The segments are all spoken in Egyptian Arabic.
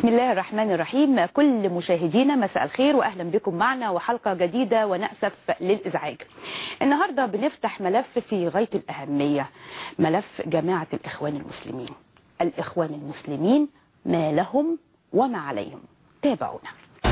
بسم الله الرحمن الرحيم كل مشاهدينا مساء الخير واهلا بكم معنا وحلقه جديده وناسف للازعاج. النهارده بنفتح ملف في غايه الاهميه ملف جماعه الاخوان المسلمين. الاخوان المسلمين ما لهم وما عليهم. تابعونا.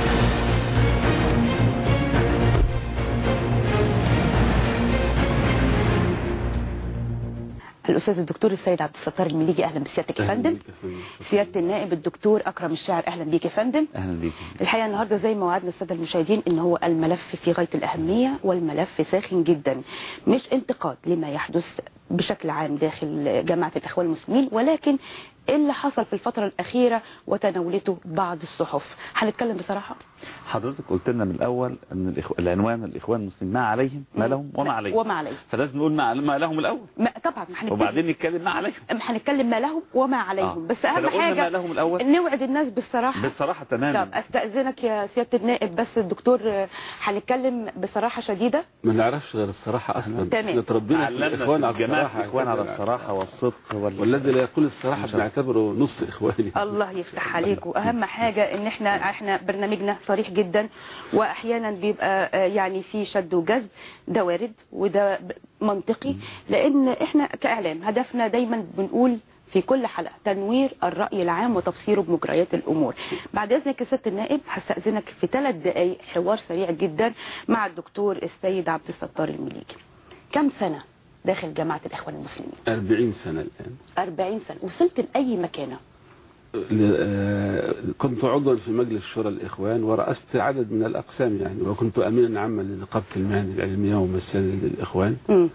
الاستاذ الدكتور السيد عبد الستار المليجي اهلا بسيادتك يا فندم سياده النائب الدكتور اكرم الشاعر اهلا بيك يا فندم اهلا بيك الحقيقه النهارده زي ما وعدنا الساده المشاهدين ان هو الملف في غايه الاهميه والملف ساخن جدا مش انتقاد لما يحدث بشكل عام داخل جماعه الاخوان المسلمين ولكن ايه اللي حصل في الفتره الاخيره وتناولته بعض الصحف هنتكلم بصراحه حضرتك قلت لنا من الاول ان الإخو... العنوان الاخوان المسلمين ما عليهم ما لهم وما عليهم وما عليهم فلازم نقول ما, ما لهم الاول ما طبعا ما هنتكلم وبعدين نتكلم ما عليهم هنتكلم ما لهم وما عليهم آه. بس اهم فلو قلنا حاجه ما لهم الاول نوعد الناس بالصراحه بالصراحه طب تماما استاذنك يا سياده النائب بس الدكتور آه، هنتكلم بصراحه شديده ما نعرفش غير الصراحة أصلا تمام. احنا اتربينا في علمنا الإخوان في على جماعه الصراحة الاخوان على الصراحه والصدق وال... والذي لا يقول الصراحة إن شاء الله. بنعتبره نص إخواني الله يفتح عليك واهم حاجه ان احنا احنا برنامجنا صريح جدا واحيانا بيبقى آه، يعني في شد وجذب ده وارد وده ب- منطقي لان احنا كاعلام هدفنا دايما بنقول في كل حلقه تنوير الراي العام وتبصيره بمجريات الامور بعد اذنك يا سياده النائب هستاذنك في ثلاث دقائق حوار سريع جدا مع الدكتور السيد عبد الستار المليجي كم سنه داخل جماعه الاخوان المسلمين 40 سنة الآن 40 سنه وصلت لاي مكانه ل- آه، كنت عضوا في مجلس شورى الإخوان ورأست عدد من الأقسام يعني وكنت أمينا عاما لنقابة المهن العلمية وممثلا للإخوان امم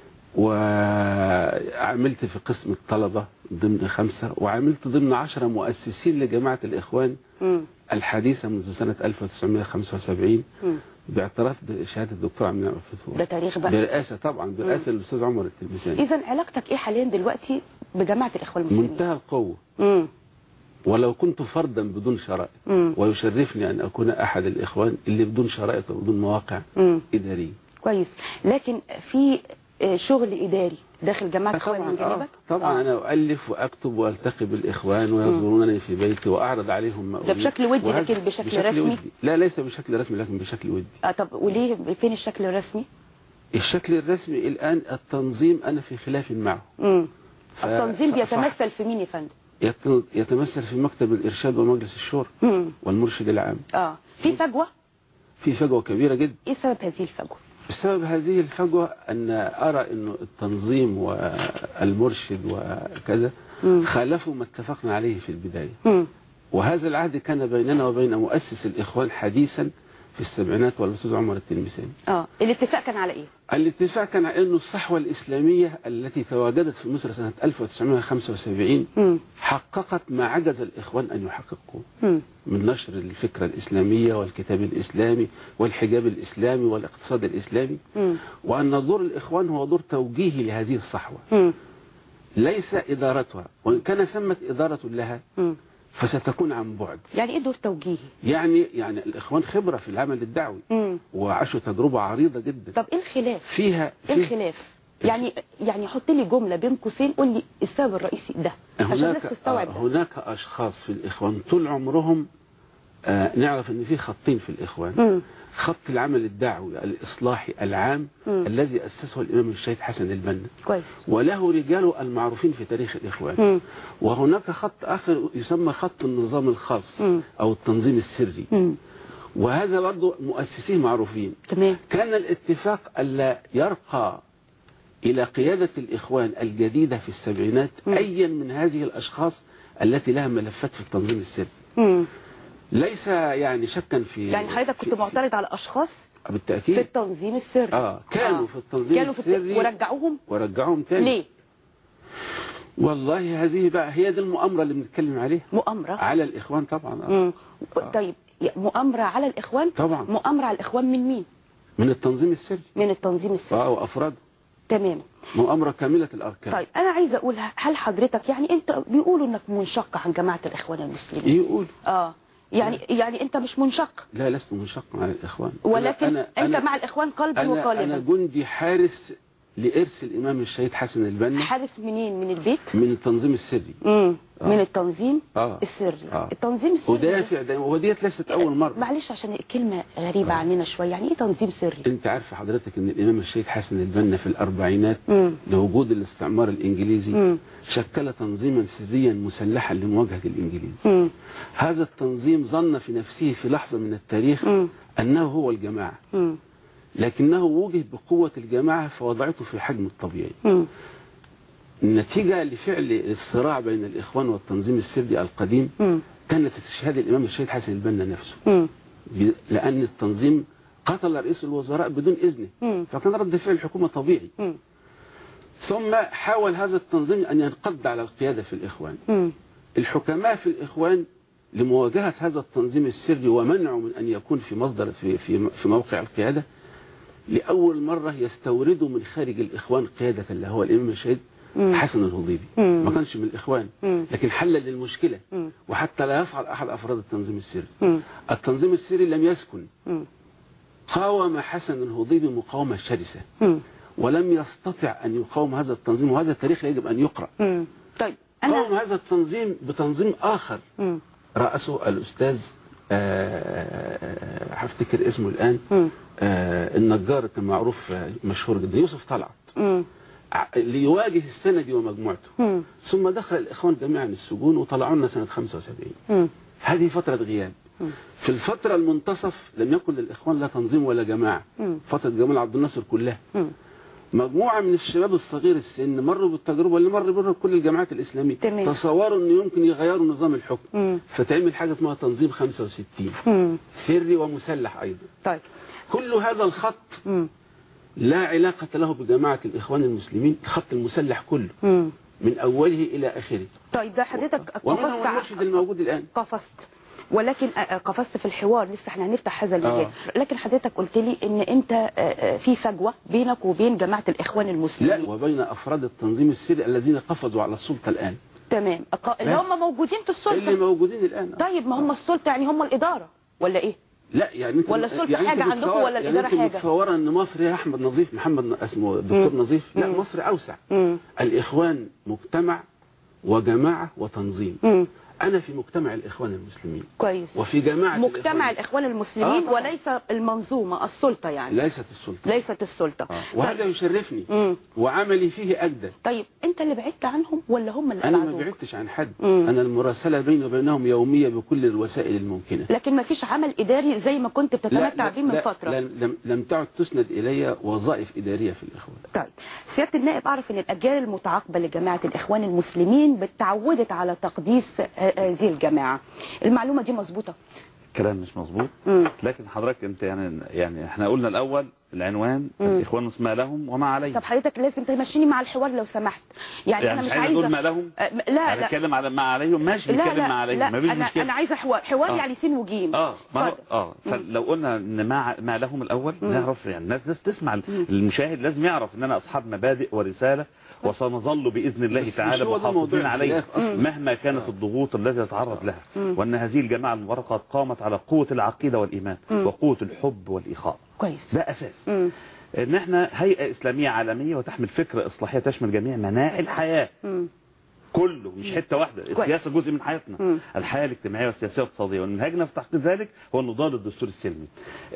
وعملت في قسم الطلبة ضمن خمسة وعملت ضمن عشرة مؤسسين لجماعة الإخوان امم الحديثة منذ سنة 1975 امم باعتراف شهادة الدكتور عبد المنعم الفتوح ده تاريخ بقى برئاسة طبعا برئاسة الأستاذ عمر التلمساني اذا علاقتك ايه حاليا دلوقتي بجماعه الاخوان المسلمين منتهى القوة امم ولو كنت فردا بدون شرائط امم ويشرفني أن أكون أحد الإخوان اللي بدون شرائط وبدون مواقع امم إدارية كويس لكن في آه، شغل اداري داخل جماعه الاخوان من طبعا, آه جانبك طبعا آه. أنا أؤلف وأكتب وألتقي بالإخوان ويزورونني في بيتي وأعرض عليهم ما ده أريد. بشكل ودي وهذا لكن بشكل رسمي؟ ودي. لا ليس بشكل رسمي لكن بشكل ودي آه طب وليه فين الشكل الرسمي الشكل الرسمي الآن التنظيم أنا في خلاف معه امم ف- التنظيم ف- بيتمثل في مين يا فندم يت- يتمثل في مكتب الإرشاد ومجلس الشورى امم والمرشد العام اه في فجوه في فجوة كبيرة جدا ايه سبب هذه الفجوه بسبب هذه الفجوة أن أرى أنه التنظيم والمرشد وكذا امم خالفوا ما اتفقنا عليه في البداية امم وهذا العهد كان بيننا وبين مؤسس الإخوان حديثا في السبعينات والأستاذ عمر التلمساني اه الاتفاق كان على ايه الاتفاق كان على أنه الصحوة الإسلامية التي تواجدت في مصر سنة 1975 امم حققت ما عجز الإخوان أن يحققوه امم من نشر الفكرة الإسلامية والكتاب الإسلامي والحجاب الإسلامي والاقتصاد الإسلامي امم وأن دور الإخوان هو دور توجيهي لهذه الصحوة امم ليس إدارتها وإن كان ثمة إدارة لها امم فستكون عن بعد يعني ايه دور توجيهي يعني يعني الإخوان خبرة في العمل الدعوي امم وعاشوا تجربة عريضة جدا طب ايه الخلاف فيها, ايه فيها الخلاف يعني يعني حط لي جمله بين قوسين قول لي السبب الرئيسي ده عشان الناس هناك تستوعب آه، ده هناك أشخاص في الإخوان طول عمرهم آه، نعرف أن في خطين في الإخوان امم خط العمل الدعوي الإصلاحي العام مم. الذي أسسه الإمام الشهيد حسن البنا كويس وله رجاله المعروفين في تاريخ الإخوان امم وهناك خط آخر يسمى خط النظام الخاص مم. أو التنظيم السري امم وهذا برضه مؤسسيه معروفين تمام كان الاتفاق ألا يرقى إلى قيادة الإخوان الجديدة في السبعينات مم. أيا من هذه الأشخاص التي لها ملفات في التنظيم السري امم ليس يعني شكا في يعني حضرتك كنت في- معترض على اشخاص في بالتأكيد التنظيم السري آه كانوا آه. في التنظيم كانوا في الت... السري ورجعوهم ورجعوهم تاني ليه والله هذه بقى هي دي المؤامرة اللي بنتكلم عليها مؤامره على الإخوان طبعا آه. امم آه. طيب مؤامره على الاخوان طبعا مؤامره على الاخوان من مين من التنظيم السري من التنظيم السري آه وأفراده تمام مؤامرة كاملة الأركان طيب انا عايزه اقول هل حضرتك يعني انت بيقولوا انك منشق عن جماعه الاخوان المسلمين يقول اه يعني يعني انت مش منشق لا لست منشق مع الإخوان ولكن أنا انت أنا مع الاخوان قلبا أنا, أنا وقالبا جندي حارس لإرث الإمام الشهيد حسن البنا حارس منين من البيت من التنظيم السري امم آه. من التنظيم آه. السري آه. التنظيم السري ده- ودافع دايما وديت ليست أول مرة معلش عشان الكلمة غريبة عننا شوية يعني ايه تنظيم سري انت عارفه حضرتك ان الامام الشهيد حسن البنا في الاربعينات مم. لوجود الاستعمار الانجليزي مم. شكل تنظيما سريا مسلحا لمواجهه الانجليز مم. هذا التنظيم ظن في نفسه في لحظه من التاريخ مم. انه هو الجماعه مم. لكنه وجه بقوه الجماعه فوضعته في حجم الطبيعي مم. النتيجه لفعل الصراع بين الاخوان والتنظيم السري القديم مم. كانت استشهاد الامام الشهيد حسن البنا نفسه مم. ب- لان التنظيم قتل رئيس الوزراء بدون اذنه مم. فكان رد فعل الحكومه طبيعي مم. ثم حاول هذا التنظيم أن ينقض على القيادة في الإخوان مم. الحكماء في الإخوان لمواجهة هذا التنظيم السري ومنعه من أن يكون في مصدر في, في, في موقع القيادة لأول مرة يستوردوا من خارج الإخوان قيادة اللي هو الإمام الشهيد مم. حسن الهضيبي مم. ما كانش من الإخوان مم. لكن حلل المشكلة مم. وحتى لا يفعل أحد أفراد التنظيم السري مم. التنظيم السري لم يسكن مم. قاوم حسن الهضيبي مقاومة شرسة مم. ولم يستطع أن يقاوم هذا التنظيم وهذا التاريخ يجب أن يقرأ مم. طيب قام انا هذا التنظيم بتنظيم آخر مم. رأسه الأستاذ آه، هفتكر اسمه الآن مم. آه، النجار كان معروف آه، مشهور جدا يوسف طلعت مم. ع- ليواجه السندي ومجموعته مم. ثم دخل الإخوان جميعا السجون وطلعوا لنا سنة 75 مم. هذه فترة غياب مم. في الفترة المنتصف لم يكن للإخوان لا تنظيم ولا جماعة مم. فترة جمال عبد الناصر كلها مم. مجموعة من الشباب الصغير السن مروا بالتجربة اللي مر بها كل الجامعات الإسلامية تمام. تصوروا أن يمكن يغيروا نظام الحكم مم. فتعمل حاجة اسمها تنظيم 65 مم. سري ومسلح أيضا طيب كل هذا الخط مم. لا علاقة له بجماعة الإخوان المسلمين الخط المسلح كله مم. من أوله إلى آخره طيب ده حضرتك ومن هو قفزت المرشد الموجود الآن قفزت ولكن آه، آه، قفزت في الحوار لسه احنا هنفتح هذا المجال آه. لكن حضرتك قلت لي ان انت آه، آه، في فجوه بينك وبين جماعه الاخوان لا المسلمين وبين أفراد التنظيم السري الذين قفزوا على السلطة الآن تمام أق- اللي بس. هم موجودين في اللي السلطه موجودين الآن طيب ما هم السلطه يعني هم الاداره ولا ايه لا يعني انت ولا السلطة يعني حاجة انت عندكم بتصور- ولا يعني الإدارة انت حاجة؟ متصوره ان مصر يا احمد نظيف محمد ن- اسمه الدكتور مم. نظيف لا مم. مصر اوسع مم. الاخوان مجتمع وجماعه وتنظيم مم. انا في مجتمع الاخوان المسلمين كويس وفي جماعه مجتمع الإخوان- الاخوان المسلمين آه. وليس المنظومه السلطه يعني ليست السلطه ليست السلطه آه. وهذا طيب. يشرفني مم. وعملي فيه اجدى طيب انت اللي بعدت عنهم ولا هم اللي انا ما ابعدوك بعدتش عن حد مم. انا المراسله بيني وبينهم يوميه بكل الوسائل الممكنه لكن ما فيش عمل اداري زي ما كنت بتتمتع بيه من لا فتره لا لم, لم تعد تسند الي وظائف اداريه في الاخوان طيب سياده النائب اعرف ان الاجيال المتعاقبه لجماعه الاخوان المسلمين بتعودت على تقديس آه، هذه الجماعه المعلومه دي مظبوطه كلام مش مظبوط مم. لكن حضرتك انت يعني يعني احنا قلنا الاول العنوان مم. الاخوان ما لهم وما عليهم طب حضرتك لازم تمشيني مع الحوار لو سمحت يعني, يعني انا مش مش عايز اقول عايزه ما لهم آه، م- لا انا لا اتكلم على ما عليهم ماشي لا نتكلم لا ما عليهم لا مفيش انا مشكله انا عايزه حوار حوار آه. يعني سين وجيم اه ما هو- اتفضل. اه فلو قلنا ان ما ما لهم الاول مم. نعرف يعني الناس لازم تسمع مم. المشاهد لازم يعرف ان انا اصحاب مبادئ ورساله وسنظل باذن الله بس مش تعالى هو ده موضوع محافظين عليها الخلاف أصلاً. مهما كانت الضغوط التي يتعرض لها مم. وان هذه الجماعه المباركه قامت على قوه العقيده والايمان مم. وقوه الحب والاخاء كويس ده اساس مم. ان احنا هيئه اسلاميه عالميه وتحمل فكره اصلاحيه تشمل جميع مناحي الحياه مم. كله مش حته واحده السياسه جزء من حياتنا مم. الحياه الاجتماعيه والسياسيه والاقتصاديه ومنهجنا في تحقيق ذلك هو النضال للدستور السلمي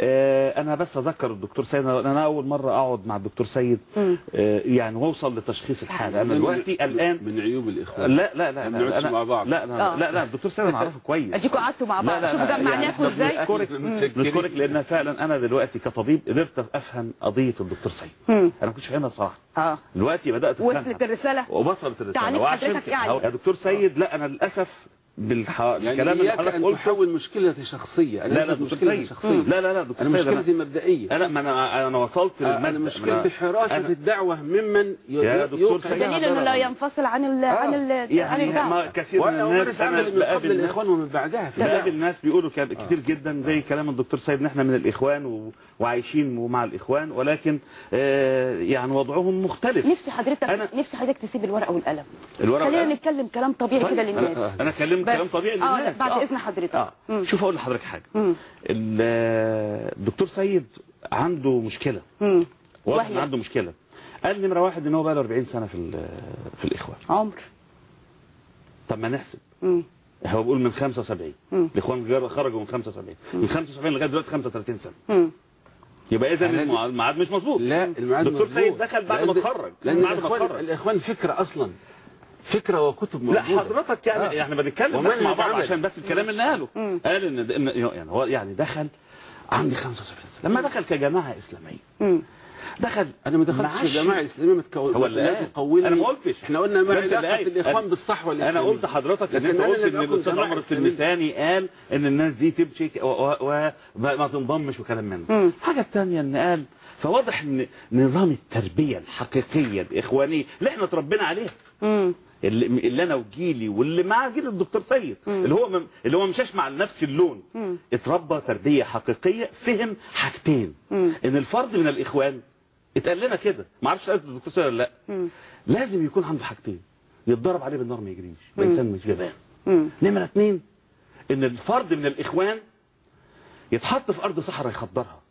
آه انا بس اذكر الدكتور سيد انا اول مره اقعد مع الدكتور سيد مم. آه يعني واوصل لتشخيص الحاله انا من- دلوقتي الان من عيوب الاخوان لا لا لا ما لا بنقعدش لا مع بعض. لا آه. لا لا, لا الدكتور سيد انا اعرفه كويس اديكوا قعدتوا مع لا، بعض لا، شوفوا لا، جمعناكوا يعني إحنا ازاي بنشكرك نشكرك لان فعلا انا دلوقتي كطبيب قدرت افهم قضيه الدكتور سيد مم. انا ما كنتش فاهمها صراحه اه دلوقتي بدات وصلت افهمها الرساله ووصلت الرساله تعليق وعشان حضرتك كده- يعني. يا دكتور سيد لا انا للاسف بالح... يعني بالكلام اللي إياك حضرتك أن قلته تحول مشكلة شخصية أنا لا لا ليست دكتور مشكلة سيد شخصية لا لا لا دكتور أنا سيد مشكلتي مبدئية انا ما انا انا وصلت آه، للمبدا أنا ما مشكلتي حراسة أنا- الدعوة ممن ي- يا ي- دكتور يوقع سيد. لها بدليل انه لا ضرراً. ينفصل عن ال عن ال عن يعني الدعوه ما كثير من وأنا الناس أمارس انا عمل من قبل بقابل ناس الإخوان ومن بعدها في بقابل الدعوة. ناس بيقولوا كاب- كتير جدا زي كلام الدكتور سيد ان احنا من الاخوان و... وعايشين مع الاخوان ولكن آه يعني وضعهم مختلف نفسي حضرتك أنا- نفسي حضرتك تسيب الورقه والقلم الورقه خلينا والقلم. نتكلم كلام طبيعي طيب، كده أنا- للناس انا كلمت بس- كلام طبيعي اه للناس بعد اذن حضرتك اه مم. شوف اقول لحضرتك حاجه مم. ال- الدكتور سيد عنده مشكله مم. واضح ان وهي؟ عنده مشكله قال نمره واحد ان هو بقى له 40 سنه في ال- في الاخوان عمر طب ما نحسب مم. هو بيقول من 75 مم. الاخوان غير- خرجوا من 75 من 75 لغايه دلوقتي 35 سنه مم. يبقى اذا يعني- المع- الميعاد مش مظبوط لا الميعاد دكتور مظبوط. سيد دخل بعد ما لأن- اتخرج لان بعد ما الاخوان اتخرج الاخوان فكره اصلا فكره وكتب لا موجوده حضرتك يعني آه. احنا بنتكلم ومن بس مع بعض يتعامل. عشان بس الكلام اللي قاله مم. قال ان ده- إن- يعني هو يعني دخل عندي 75 سنه لما دخل كجماعه اسلاميه مم. دخل انا ما دخلتش معاش- في جماعه اسلاميه متكون هو اللي قال. متكونة. أنا ما قلتش. احنا قلنا ما ده أنت اللي علاقه قال. الاخوان أنا- بالصح ولا انا قلت حضرتك ان لكن انت أنا قلت لم ان أكن الاستاذ جماعة عمر إسلامية. التلمساني قال ان الناس دي تمشي ك- و- و- وما تنضمش وكلام من ده مم. الحاجه الثانيه ان قال فواضح ان نظام التربيه الحقيقيه الاخوانيه اللي احنا اتربينا عليها مم. اللي, اللي انا وجيلي واللي مع جيل الدكتور سيد مم. اللي هو م- اللي هو مشاش مع نفس اللون مم. اتربى تربيه حقيقيه فهم حاجتين مم. ان الفرد من الاخوان اتقال لنا كده ما اعرفش قالت الدكتور سيد ولا لا مم. لازم يكون عنده حاجتين يتضرب عليه بالنار ما يجريش مم. ما انسان مش جبان مم. نمرة اتنين ان الفرد من الاخوان يتحط في ارض صحراء يخضرها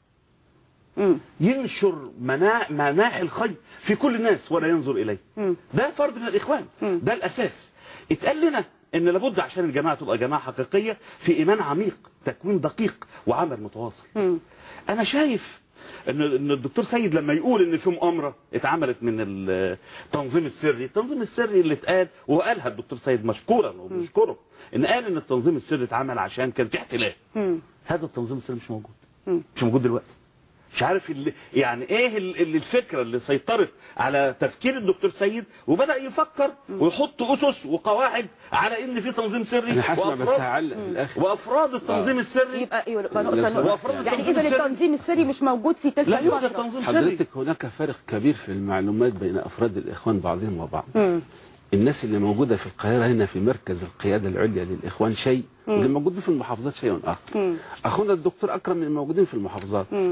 مم. ينشر مناع مناحي الخير في كل الناس ولا ينظر اليه مم. ده فرد من الاخوان مم. ده الاساس اتقال لنا ان لابد عشان الجماعه تبقى جماعه حقيقيه في ايمان عميق تكوين دقيق وعمل متواصل مم. انا شايف ان ان الدكتور سيد لما يقول ان في مؤامره اتعملت من التنظيم السري التنظيم السري اللي اتقال وقالها الدكتور سيد مشكورا وبنشكره ان قال ان التنظيم السري اتعمل عشان كان في احتلال مم. هذا التنظيم السري مش موجود مم. مش موجود دلوقتي مش عارف اللي يعني ايه ال- اللي الفكره اللي سيطرت على تفكير الدكتور سيد وبدا يفكر ويحط اسس وقواعد على ان في تنظيم سري انا هسمع بس وافراد هعلق في الاخر وافراد التنظيم السري يبقى ايوه يبقى لا، نقطة لا، نقطة. وافراد يعني التنظيم اذا السري التنظيم السري مش موجود في تلك لا يوجد الفترة تنظيم سري حضرتك هناك فرق كبير في المعلومات بين افراد الاخوان بعضهم وبعض مم. الناس اللي موجوده في القاهره هنا في مركز القياده العليا للاخوان شيء مم. اللي موجودين في المحافظات شيء اخر مم. اخونا الدكتور اكرم من الموجودين في المحافظات مم.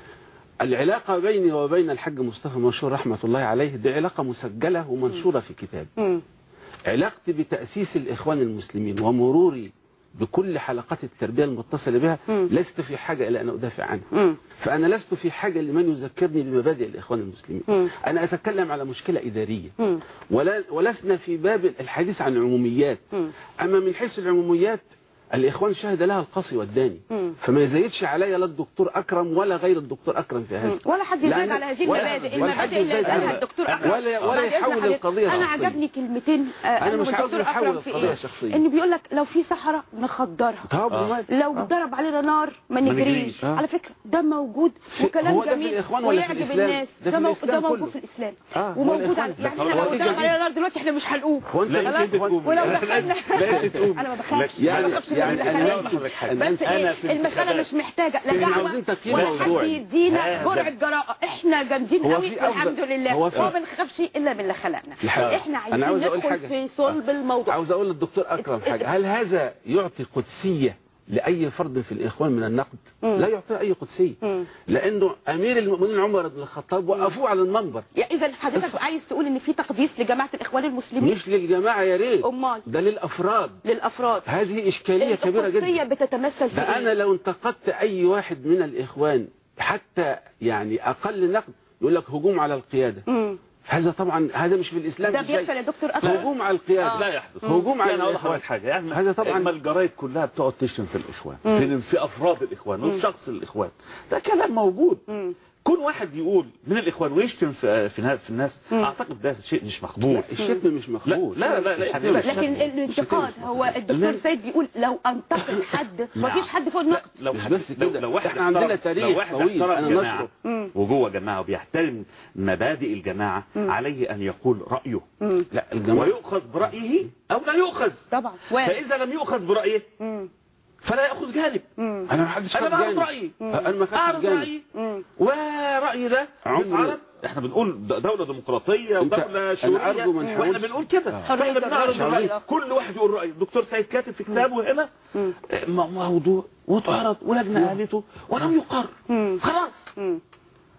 العلاقه بيني وبين الحاج مصطفى منشور رحمه الله عليه دي علاقه مسجله ومنشوره في كتاب مم. علاقتي بتاسيس الاخوان المسلمين ومروري بكل حلقات التربيه المتصله بها مم. لست في حاجه الى ان ادافع عنها مم. فأنا لست في حاجة لمن يذكرني بمبادئ الإخوان المسلمين مم. أنا أتكلم على مشكلة إدارية مم. ولا ولسنا في باب الحديث عن عموميات مم. أما من حيث العموميات الإخوان شهد لها القصي والداني مم. فما يزيدش عليا لا الدكتور أكرم ولا غير الدكتور أكرم في هذا ولا حد يزيد لأن- على هذه ولا- المبادئ ولا حد المبادئ اللي يزيد قالها على- الدكتور ولا- أكرم ولا بعد إذن يحول حضرتك، القضية انا شخصية. عجبني كلمتين آه، أنا قالهم مش عاوز الدكتور يحول أكرم في القضية إيه؟ شخصية. ان بيقول لك لو في صحراء نخدرها طب آه. ومال؟ لو ضرب علينا نار ما ما نجريش نجريش. آه. على فكرة ده موجود في- وكلام هو ده في جميل الإخوان ولا في ويعجب الإسلام؟ الناس ده في ده, مو- الإسلام ده موجود كله. في الإسلام آه، هو وموجود الإخوان. على يعني بس احنا هو لو في ضرب جميل. علينا نار دلوقتي احنا مش هنقوم هو أنت لا خلاص؟ يمكن تقوم ولو لا، دخلنا لا تقوم انا ما بخافش يعني- انا ما بخافش من يعني اللي أنا خلاني. أقول لك حاجة. بس أنا ايه في المسألة الانتخابات. مش محتاجة لا إحنا دعوة عاوزين تقييم ولا حد موضوعي. يدينا هذا- جرعة جراءة احنا جامدين هو قوي في أفضل- والحمد لله هو في- وما بنخافش الا من اللي خلقنا الحقيقة. احنا أنا عايزين عاوز أقول ندخل حاجة. في صلب الموضوع عاوز اقول للدكتور اكرم ات- حاجه هل هذا يعطي قدسيه لاي فرد في الاخوان من النقد مم. لا يعطي اي قدسيه مم. لانه امير المؤمنين عمر بن الخطاب وقفوه على المنبر يعني اذا حضرتك عايز تقول ان في تقديس لجماعة الاخوان المسلمين مش للجماعه يا ريت امال ده للافراد للافراد هذه اشكاليه كبيره القدسية جدا بتتمثل في ده إيه؟ انا لو انتقدت اي واحد من الاخوان حتى يعني اقل نقد يقول لك هجوم على القياده مم. هذا طبعا هذا مش في الاسلام ده بشيء. بيحصل يا دكتور اكرم هجوم على القياده لا يحدث هجوم على يعني اقول الإخوان. لحضرتك حاجه يعني هذا طبعا اما الجرايد كلها بتقعد تشتم في الاخوان مم. في, في افراد الاخوان مم. وفي شخص الاخوان ده كلام موجود مم. كون واحد يقول من الاخوان ويشتم في في الناس- في الناس مم. اعتقد ده شيء مش مقبول لا الشتم مش مقبول لا لا لا, الشتم لا, مش لا لكن مقبول. الانتقاد الشتم مش هو مقبول. الدكتور لا. سيد بيقول لو انتقد حد مفيش حد فوق النقد لو مش حد- بس لو, كده. لو واحد إحنا عندنا احترم- تاريخ لو واحد طويل. احترم أنا جماعة نشره. مم. وجوه جماعة وبيحترم مبادئ الجماعة مم. عليه أن يقول رأيه مم. لا الجماعه ويؤخذ برأيه أو لا يؤخذ طبعا وارد فإذا لم يؤخذ برأيه مم. فلا يأخذ جانب مم. انا ما حدش أنا خد بعرض جانب. رأيي انا ما خدتش أعرض جانب رأيي مم. ورأيي ده عمري- بيتعرض احنا بنقول د- دولة ديمقراطية أنت- ودولة أنا شورية أرجو ما واحنا نحاولش- بنقول كده آه. فاحنا حرية بنعرض الرأي الرأي الآخر. كل واحد يقول رأيه الدكتور سيد كاتب في كتابه هنا مم. م- موضوع واتعرض ولجنة قالته ولم يقر مم. خلاص مم.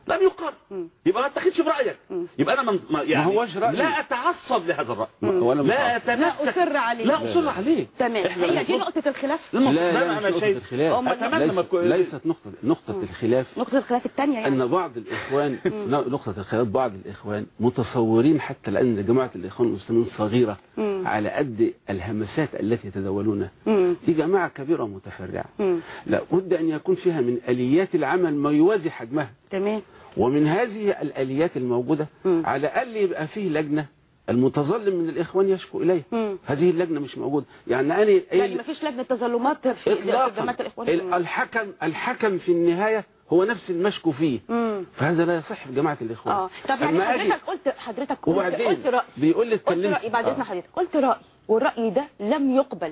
لم يقر مم. يبقى ما اتخذش برايك مم. يبقى انا من ما يعني هوش رأيي. لا اتعصب لهذا الراي ولا لا متعصب. لا اتمسك أصر عليه لا اصر عليه تمام إحنا هي دي المفروض- نقطة الخلاف المفروض- لا لا انا مش نقطة شايف الخلاف أمال اتمنى ما ليست, تكون- ليست نقطة نقطة الخلاف نقطة الخلاف الثانية يعني أن بعض الإخوان نقطة الخلاف بعض الإخوان متصورين حتى لأن جماعة الإخوان المسلمين صغيرة مم. على قد الهمسات التي يتداولونها مم. دي جماعة كبيرة متفرعة مم. لا بد أن يكون فيها من آليات العمل ما يوازي حجمها تمام ومن هذه الآليات الموجودة مم. على الأقل يبقى فيه لجنة المتظلم من الإخوان يشكو إليه مم. هذه اللجنة مش موجودة يعني أنا يعني ما فيش لجنة تظلمات في إطلاقا جماعة الإخوان ال- الحكم الحكم في النهاية هو نفس المشكو فيه مم. فهذا لا يصح في جماعة الإخوان اه طب يعني أما أجي- حضرتك قلت حضرتك قلت, وبعدين قلت رأي بيقول لي قلت اتكلمت رأي بعد آه. اذن حضرتك قلت رأي والرأي ده لم يقبل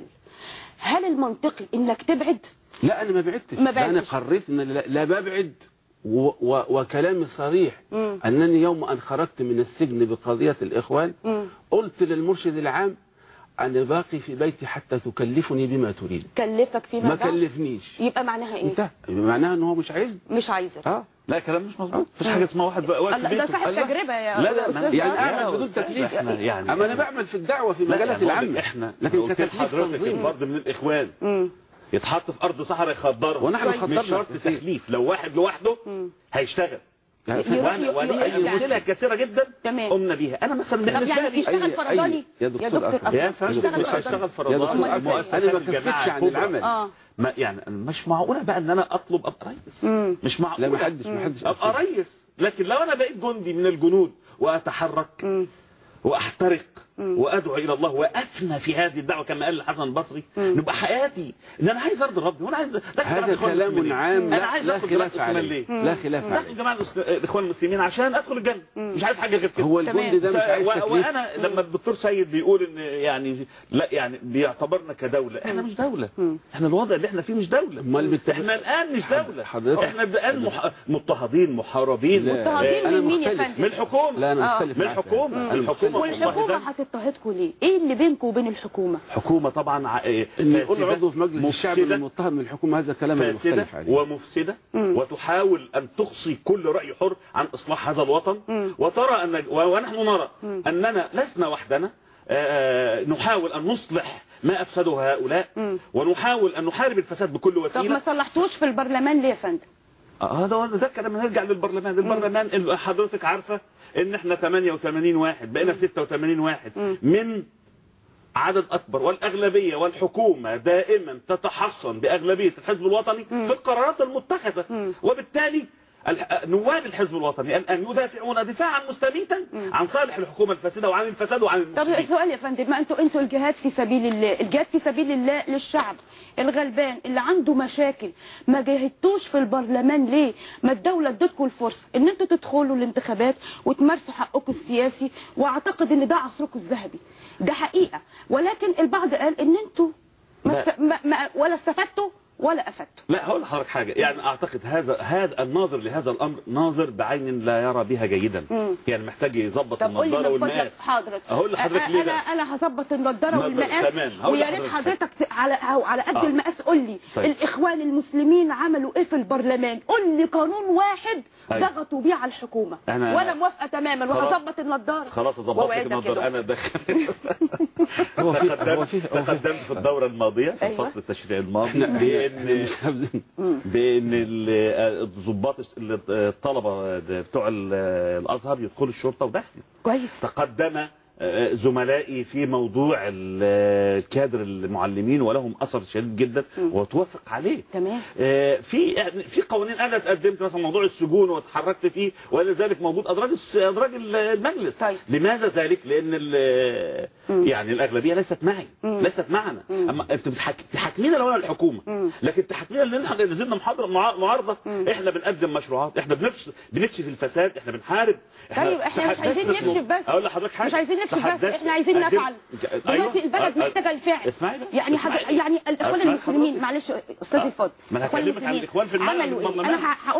هل المنطقي انك تبعد لا أنا ما بعدتش ما ده أنا بعدتش. قررت أن لا, لا ببعد و و وكلامي صريح مم. أنني يوم أن خرجت من السجن بقضية الإخوان مم. قلت للمرشد العام أنا باقي في بيتي حتى تكلفني بما تريد كلفك فيما ما بعد كلفنيش يبقى معناها ايه انتهى معناها ان هو مش عايزني مش عايزك اه لا كلام مش مظبوط مفيش حاجه اسمها واحد بقى واقف الله في ده بيته. صاحب الله. تجربة يا لا لا أستاذ ما- يعني طارق. اعمل لا، بدون تكليف إحنا يعني اما انا بعمل في الدعوه في لا، مجالات يعني بقول لك العامه احنا لكن لو كان كتكليف حضرتك تنظيم الفرد من الاخوان مم. يتحط في ارض صحراء يخدرها ونحن كويس. خطرنا مش شرط كتير. تخليف لو واحد لوحده مم. هيشتغل يعني يروح وانا ي- ودي ي- أمثلة يعني- كثيرة جدا تمام. قمنا بيها انا مثلا طب بالنسبة يعني لي يشتغل أي- فرضاني أي- يا دكتور دكتور أكرم. يا أكرم فندم يشتغل دكتور اشتغل فرضاني فرضاني يا دكتور أمال إزاي؟ مؤسسات انا ما الجماعة كفتش عن الكبرى. العمل اه ما يعني مش معقولة بقى ان انا اطلب ابقى ريس مم. مش معقولة لا ما حدش ما حدش ابقى ريس لكن لو انا بقيت جندي من الجنود واتحرك مم. واحترق مم. وادعو الى الله وافنى في هذه الدعوه كما قال الحسن البصري مم. نبقى حياتي ان انا عايز ارضي ربي وانا عايز داخل جماعة هذا الإخوان كلام المسلمين. عام انا لا, عايز لا ادخل جماعه خلاف الاسلام عليه ليه لا خلاف داخل عليه جماعه الإس- الاخوان المسلمين عشان ادخل الجنه مم. مش عايز حاجه غير كده هو تمام. الجندي ده مش عايز و- تكليف وانا لما الدكتور سيد بيقول ان يعني لا يعني بيعتبرنا كدوله احنا مش دوله مم. احنا الوضع اللي احنا فيه مش دوله أمال بت- احنا الان مش دوله حضرتك- احنا الان مح... مضطهدين محاربين لا. مضطهدين أنا من مين يا مختلف. فندم من الحكومه لا انا آه. مختلف من معاك. الحكومة. أنا الحكومة مختلف. والحكومة مضطهدة. هتضطهدكم ليه ايه اللي بينكم وبين الحكومة حكومه طبعا ع- إيه، ان يقول فاسدة، عضو في مجلس الشعب مفسدة، المضطهد من الحكومه هذا كلام انا فاسدة مختلف عليه ومفسدة مم. وتحاول أن تقصي كل رأي حر عن إصلاح هذا الوطن مم. وترى أن و- ونحن نرى مم. أننا لسنا وحدنا آه، نحاول أن نصلح ما أفسده هؤلاء مم. ونحاول أن نحارب الفساد بكل طب ما وسيلة صلحتوش في البرلمان ليه يا فندم آه، هذا هو ده كلام نرجع للبرلمان البرلمان اللي حضرتك عارفة ان احنا 88 واحد بقينا 86 واحد مم. من عدد اكبر والاغلبيه والحكومه دائما تتحصن باغلبيه الحزب الوطني مم. في القرارات المتخذه مم. وبالتالي الح- نواب الحزب الوطني الان يدافعون دفاعا مستميتا مم. عن صالح الحكومه الفاسده وعن الفساد وعن طب المفسدين السؤال يا فندم ما انتوا انتوا الجهاد في سبيل الله الجهاد في سبيل الله للشعب الغلبان اللي عنده مشاكل ما جاهدتوش في البرلمان ليه ما الدولة ادتكم الفرصة ان انتوا تدخلوا الانتخابات وتمارسوا حقكم السياسي واعتقد ان ده عصركم الذهبي ده حقيقة ولكن البعض قال ان انتوا ما لا. است- ما ما ولا استفدتوا ولا افدتوا لا هقول لحضرتك حاجه يعني اعتقد هذا هذا الناظر لهذا الامر ناظر بعين لا يرى بها جيدا مم. يعني محتاج يظبط طب قول لي النظاره من فضلك والمقاس حاضرتك أقول لحضرتك أ- ليه انا بقى؟ انا هظبط النضاره نضارة، والمقاس تمام. هقول ويا ريت لحضرتك حضرتك ت- على أو على قد آه. المقاس قول لي طيب. الاخوان المسلمين عملوا ايه في البرلمان قول لي قانون واحد طيب. ضغطوا بيه على الحكومه أنا- وانا موافقه تماما خلاص. وهظبط النضاره خلاص ظبطت وأوعدك النظر كده. انا دخل هو في هو تقدمت في هو في تقدمت في الدوره الماضيه في أيوة. الفصل التشريعي الماضي احنا احنا احنا بان مش حافظين مم. بان ال- الضباط الش- الطلبه بتوع ال- الازهر يدخلوا الشرطه وداخل كويس تقدم آه، زملائي في موضوع ال- الكادر المعلمين ولهم اثر شديد جدا مم. وتوافق عليه تمام آه، في يعني في قوانين انا اتقدمت مثلا موضوع السجون وتحركت فيه ولذلك موجود ادراج الس- ادراج المجلس طيب. لماذا ذلك لان ال- مم. يعني الاغلبيه ليست معي مم. ليست معنا مم. اما انت بتحك- تحاكمينا لو انا الحكومه مم. لكن تحاكمينا لان احنا نزلنا محاضره مع- معارضه مم. احنا بنقدم مشروعات احنا بنفس بنكشف الفساد احنا بنحارب طيب احنا مش عايزين تحدثنا نكشف بس اقول لحضرتك حاجه مش عايزين نكشف بس تحدثت- احنا عايزين قدمت- نفعل دلوقتي البلد أه، محتاجه الفعل اسمعي بس، يعني حد... اسمعي. يعني الاخوان اسمعي المسلمين حضرتك. معلش استاذ آه. الفاضل ما أنا الإخوان هكلمك عن المسلمين الإخوان في المغرب عملوا ايه والبرلمان. انا ه- هقول لك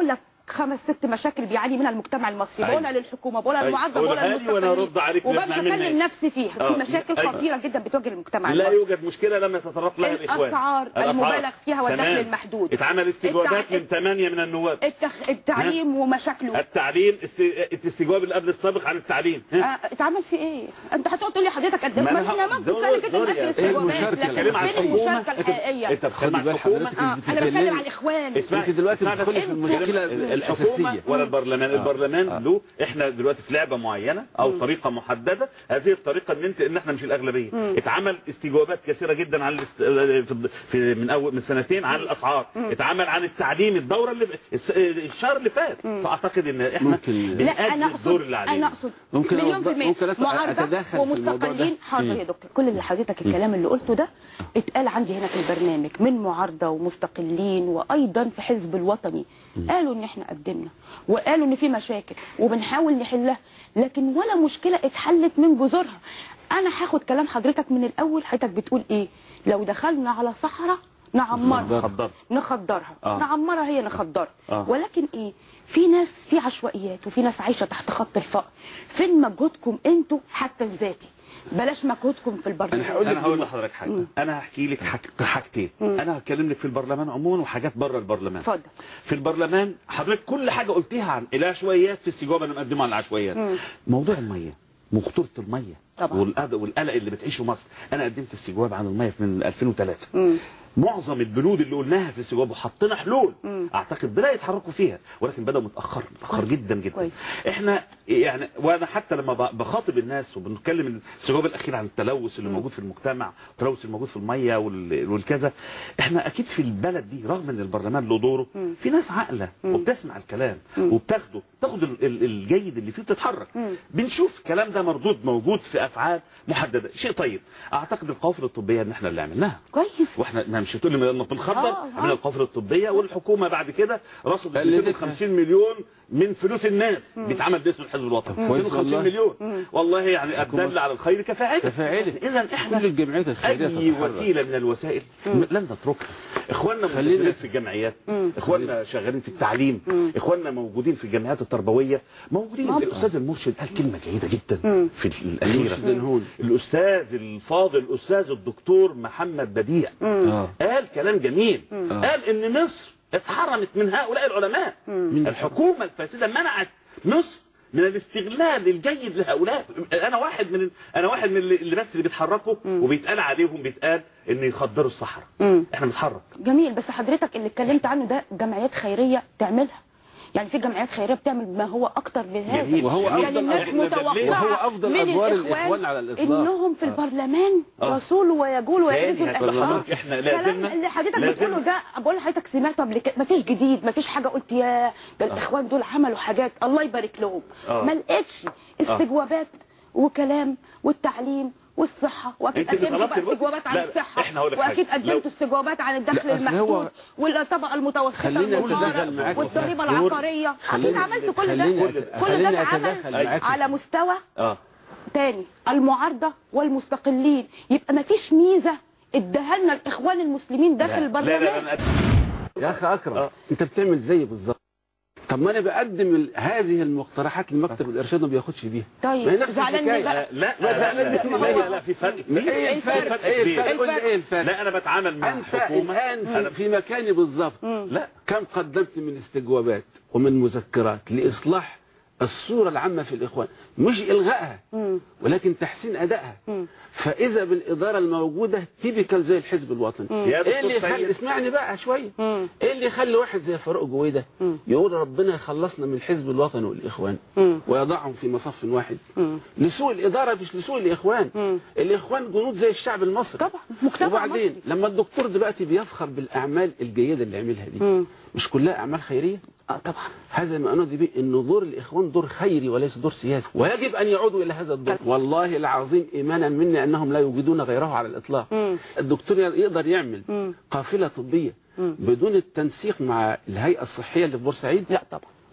خمس ست مشاكل بيعاني منها المجتمع المصري أيوة. بقولها للحكومه بقولها أيوة. للمعارضه بقولها قولها لي وأنا للمستقلين أرد عليك وببقى نسمع منك. بكلم نفسي فيها آه. في مشاكل أيوة. خطيره جدا بتواجه المجتمع لا المصري يوجد مشكلة لم يتطرق لها الإخوان الأسعار المبالغ فيها والدخل تمام. المحدود. اتعمل استجوابات التع- من ثمانية من النواب التخ... التعليم ومشاكله التعليم است- الاستجواب اللي قبل السابق عن التعليم ها؟ آه، اتعمل في ايه انت هتقعد تقول لي حضرتك قد ايه ما ما أنا احنا ه- ممكن دور- تسالي كده دور ناس يا- الاستجوابات المشاركة. لكن بتتكلم عن فين الحكومة المشاركه الحقيقيه انت بتتكلم عن خدي بال الحكومة حضرتك اه انا بتتكلمي- بتكلم على الاخوان اسمعي انت دلوقتي اسمعي بتدخلي بس. في المشكلة الحكومة الأساسية ولا البرلمان البرلمان له احنا دلوقتي في لعبة معينة او طريقة محددة هذه الطريقة ان انت ان احنا مش الاغلبية اتعمل استجوابات كثيرة جدا عن الاست... في... في من اول من سنتين عن الاسعار اتعمل عن التعليم الدورة اللي الس- الشهر اللي فات فاعتقد ان احنا ممكن- لا انا بنأدي الدور اقصد اللي انا علينا اقصد ممكن مليون أوضح- في المية ممكن أت- معارضة أتدخل في الموضوع ده؟ ومستقلين حاضر مم. يا دكتور كل اللي حضرتك الكلام اللي قلته ده اتقال عندي هنا في البرنامج من معارضة ومستقلين وايضا في حزب الوطني قالوا ان احنا قدمنا وقالوا ان في مشاكل وبنحاول نحلها لكن ولا مشكلة اتحلت من جذورها انا هاخد كلام حضرتك من الاول حضرتك بتقول ايه لو دخلنا على صحراء نعمرها خضر نخدرها آه. نعمرها هي نخدرها آه. ولكن ايه في ناس في عشوائيات وفي ناس عايشه تحت خط الفقر فين مجهودكم انتوا حتى الذاتي بلاش مجهودكم في البرلمان أنا هقول لك انا هقول بم- لحضرتك حاجه مم. انا هحكي لك حاج- حاجتين مم. انا هتكلم لك في البرلمان عموما وحاجات بره البرلمان اتفضل في البرلمان حضرتك كل حاجه قلتيها عن العشوائيات في استجواب انا مقدمه عن العشوائيات مم. موضوع الميه وخطوره الميه طبعا. والقلق والقلق اللي بتعيشه مصر انا قدمت استجواب عن الميه من 2003 مم. معظم البنود اللي قلناها في الاستجواب وحطينا حلول مم. اعتقد بدأوا يتحركوا فيها ولكن بدأوا متأخر متأخر كويس. جدا جدا كويس. احنا يعني وانا حتى لما ب- بخاطب الناس وبنتكلم الاستجواب الاخير عن التلوث اللي مم. موجود في المجتمع التلوث اللي موجود في الميه وال- والكذا احنا اكيد في البلد دي رغم ان البرلمان له دوره مم. في ناس عاقله مم. وبتسمع الكلام مم. وبتاخده تاخد ال- ال- الجيد اللي فيه بتتحرك مم. بنشوف الكلام ده مردود موجود في افعال محدده شيء طيب اعتقد القوافل الطبيه ان احنا اللي عملناها كويس واحنا ما مش هتقول لي ما بنخدر آه، آه. عملنا القوافل الطبيه والحكومه بعد كده رصدت قلدتها. 250 مليون من فلوس الناس بيتعمل باسم الحزب الوطني كويس 250 والله. مليون مم. والله يعني الدل على الخير كفاعله كفاعله. اذا احنا كل الجمعيات الخيرية اي تتحرك. وسيله من الوسائل لن نتركها اخواننا خلينا- موجودين في الجمعيات مم. اخواننا شغالين في التعليم مم. اخواننا موجودين في الجمعيات التربويه موجودين مم. الاستاذ المرشد قال كلمه جيده جدا مم. في الاخيره المرشد الهون. الاستاذ الفاضل الاستاذ الدكتور محمد بديع مم. اه قال كلام جميل مم. قال ان مصر اتحرمت من هؤلاء العلماء مم. الحكومة الفاسدة منعت مصر من الاستغلال الجيد لهؤلاء انا واحد من انا واحد من اللي اللي بس اللي بيتحركوا مم. وبيتقال عليهم بيتقال ان يخدروا الصحراء مم. احنا بنتحرك جميل بس حضرتك اللي اتكلمت عنه ده جمعيات خيرية تعملها يعني في جمعيات خيرية بتعمل ما هو اكتر من هذا جميل. وهو جميل. كان أفضل- الناس إحنا متوقعة دليل. وهو أفضل من أدوار الإخوان الإخوان على الإطلاق. إنهم في البرلمان آه. يصولوا ويجولوا ويحرزوا تاني الأسعار هتبقى احنا كلام لازلنا اللي حضرتك لازلنا- بتقوله ده بقول لحضرتك سمعته قبل كده مفيش جديد مفيش حاجة قلت يا ده الإخوان دول عملوا حاجات الله يبارك لهم آه. ما لقيتش استجوابات وكلام والتعليم والصحة واكيد أنت قدمتوا طلبت بقى الوقت؟ استجوابات عن لا، الصحة إحنا هقول لك واكيد حاجة. لو- قدمتوا استجوابات عن الدخل لا، أصل هو- المحدود والطبقة المتوسطة خلينا المنهارة أتدخل معاك والضريبة في- العقارية اكيد خلينا- عملت كل ده خلينا- كل ده خلينا اتعمل أتدخل معاك في- على مستوى اه تاني المعارضة والمستقلين يبقى ما فيش ميزة اداها لنا الاخوان المسلمين داخل لا لا البرلمان لا, لا. يا اخي اكرم آه. انت بتعمل زي بالظبط طب ما انا بقدم ال- هذه المقترحات لمكتب الارشاد وما بياخدش بيها ما هي طيب نفس زعلان الحكاية. ليه بقى لا لا ما لا, زعلان لا, بك لا, ما لا, هو- لا في فرق ايه كبير الفرق فرق ايه كبير. الفرق قول لي ايه الفرق لا انا بتعامل مع انت حكومة الان أنا في, في مكاني بالظبط مم. لا كم قدمت من استجوابات ومن مذكرات لاصلاح الصورة العامة في الإخوان مش إلغائها مم. ولكن تحسين أدائها مم. فإذا بالإدارة الموجودة تيبيكال زي الحزب الوطني مم. يا إيه اللي دكتور يخلي سيد اسمعني بقى شوية مم. إيه اللي يخلي واحد زي فاروق جويدة مم. يقول ربنا يخلصنا من الحزب الوطني والإخوان مم. ويضعهم في مصف واحد مم. لسوء الإدارة مش لسوء الإخوان مم. الإخوان جنود زي الشعب المصري طبعا مجتمع وبعدين مصري. لما الدكتور دلوقتي بيفخر بالأعمال الجيدة اللي عملها دي مم. مش كلها أعمال خيرية اه طبعا هذا ما أنادي به أن دور الإخوان دور خيري وليس دور سياسي ويجب أن يعودوا إلى هذا الدور والله العظيم إيمانا مني أنهم لا يوجدون غيره على الإطلاق مم. الدكتور يقدر يعمل مم. قافلة طبية مم. بدون التنسيق مع الهيئة الصحية اللي في بورسعيد لا طبعا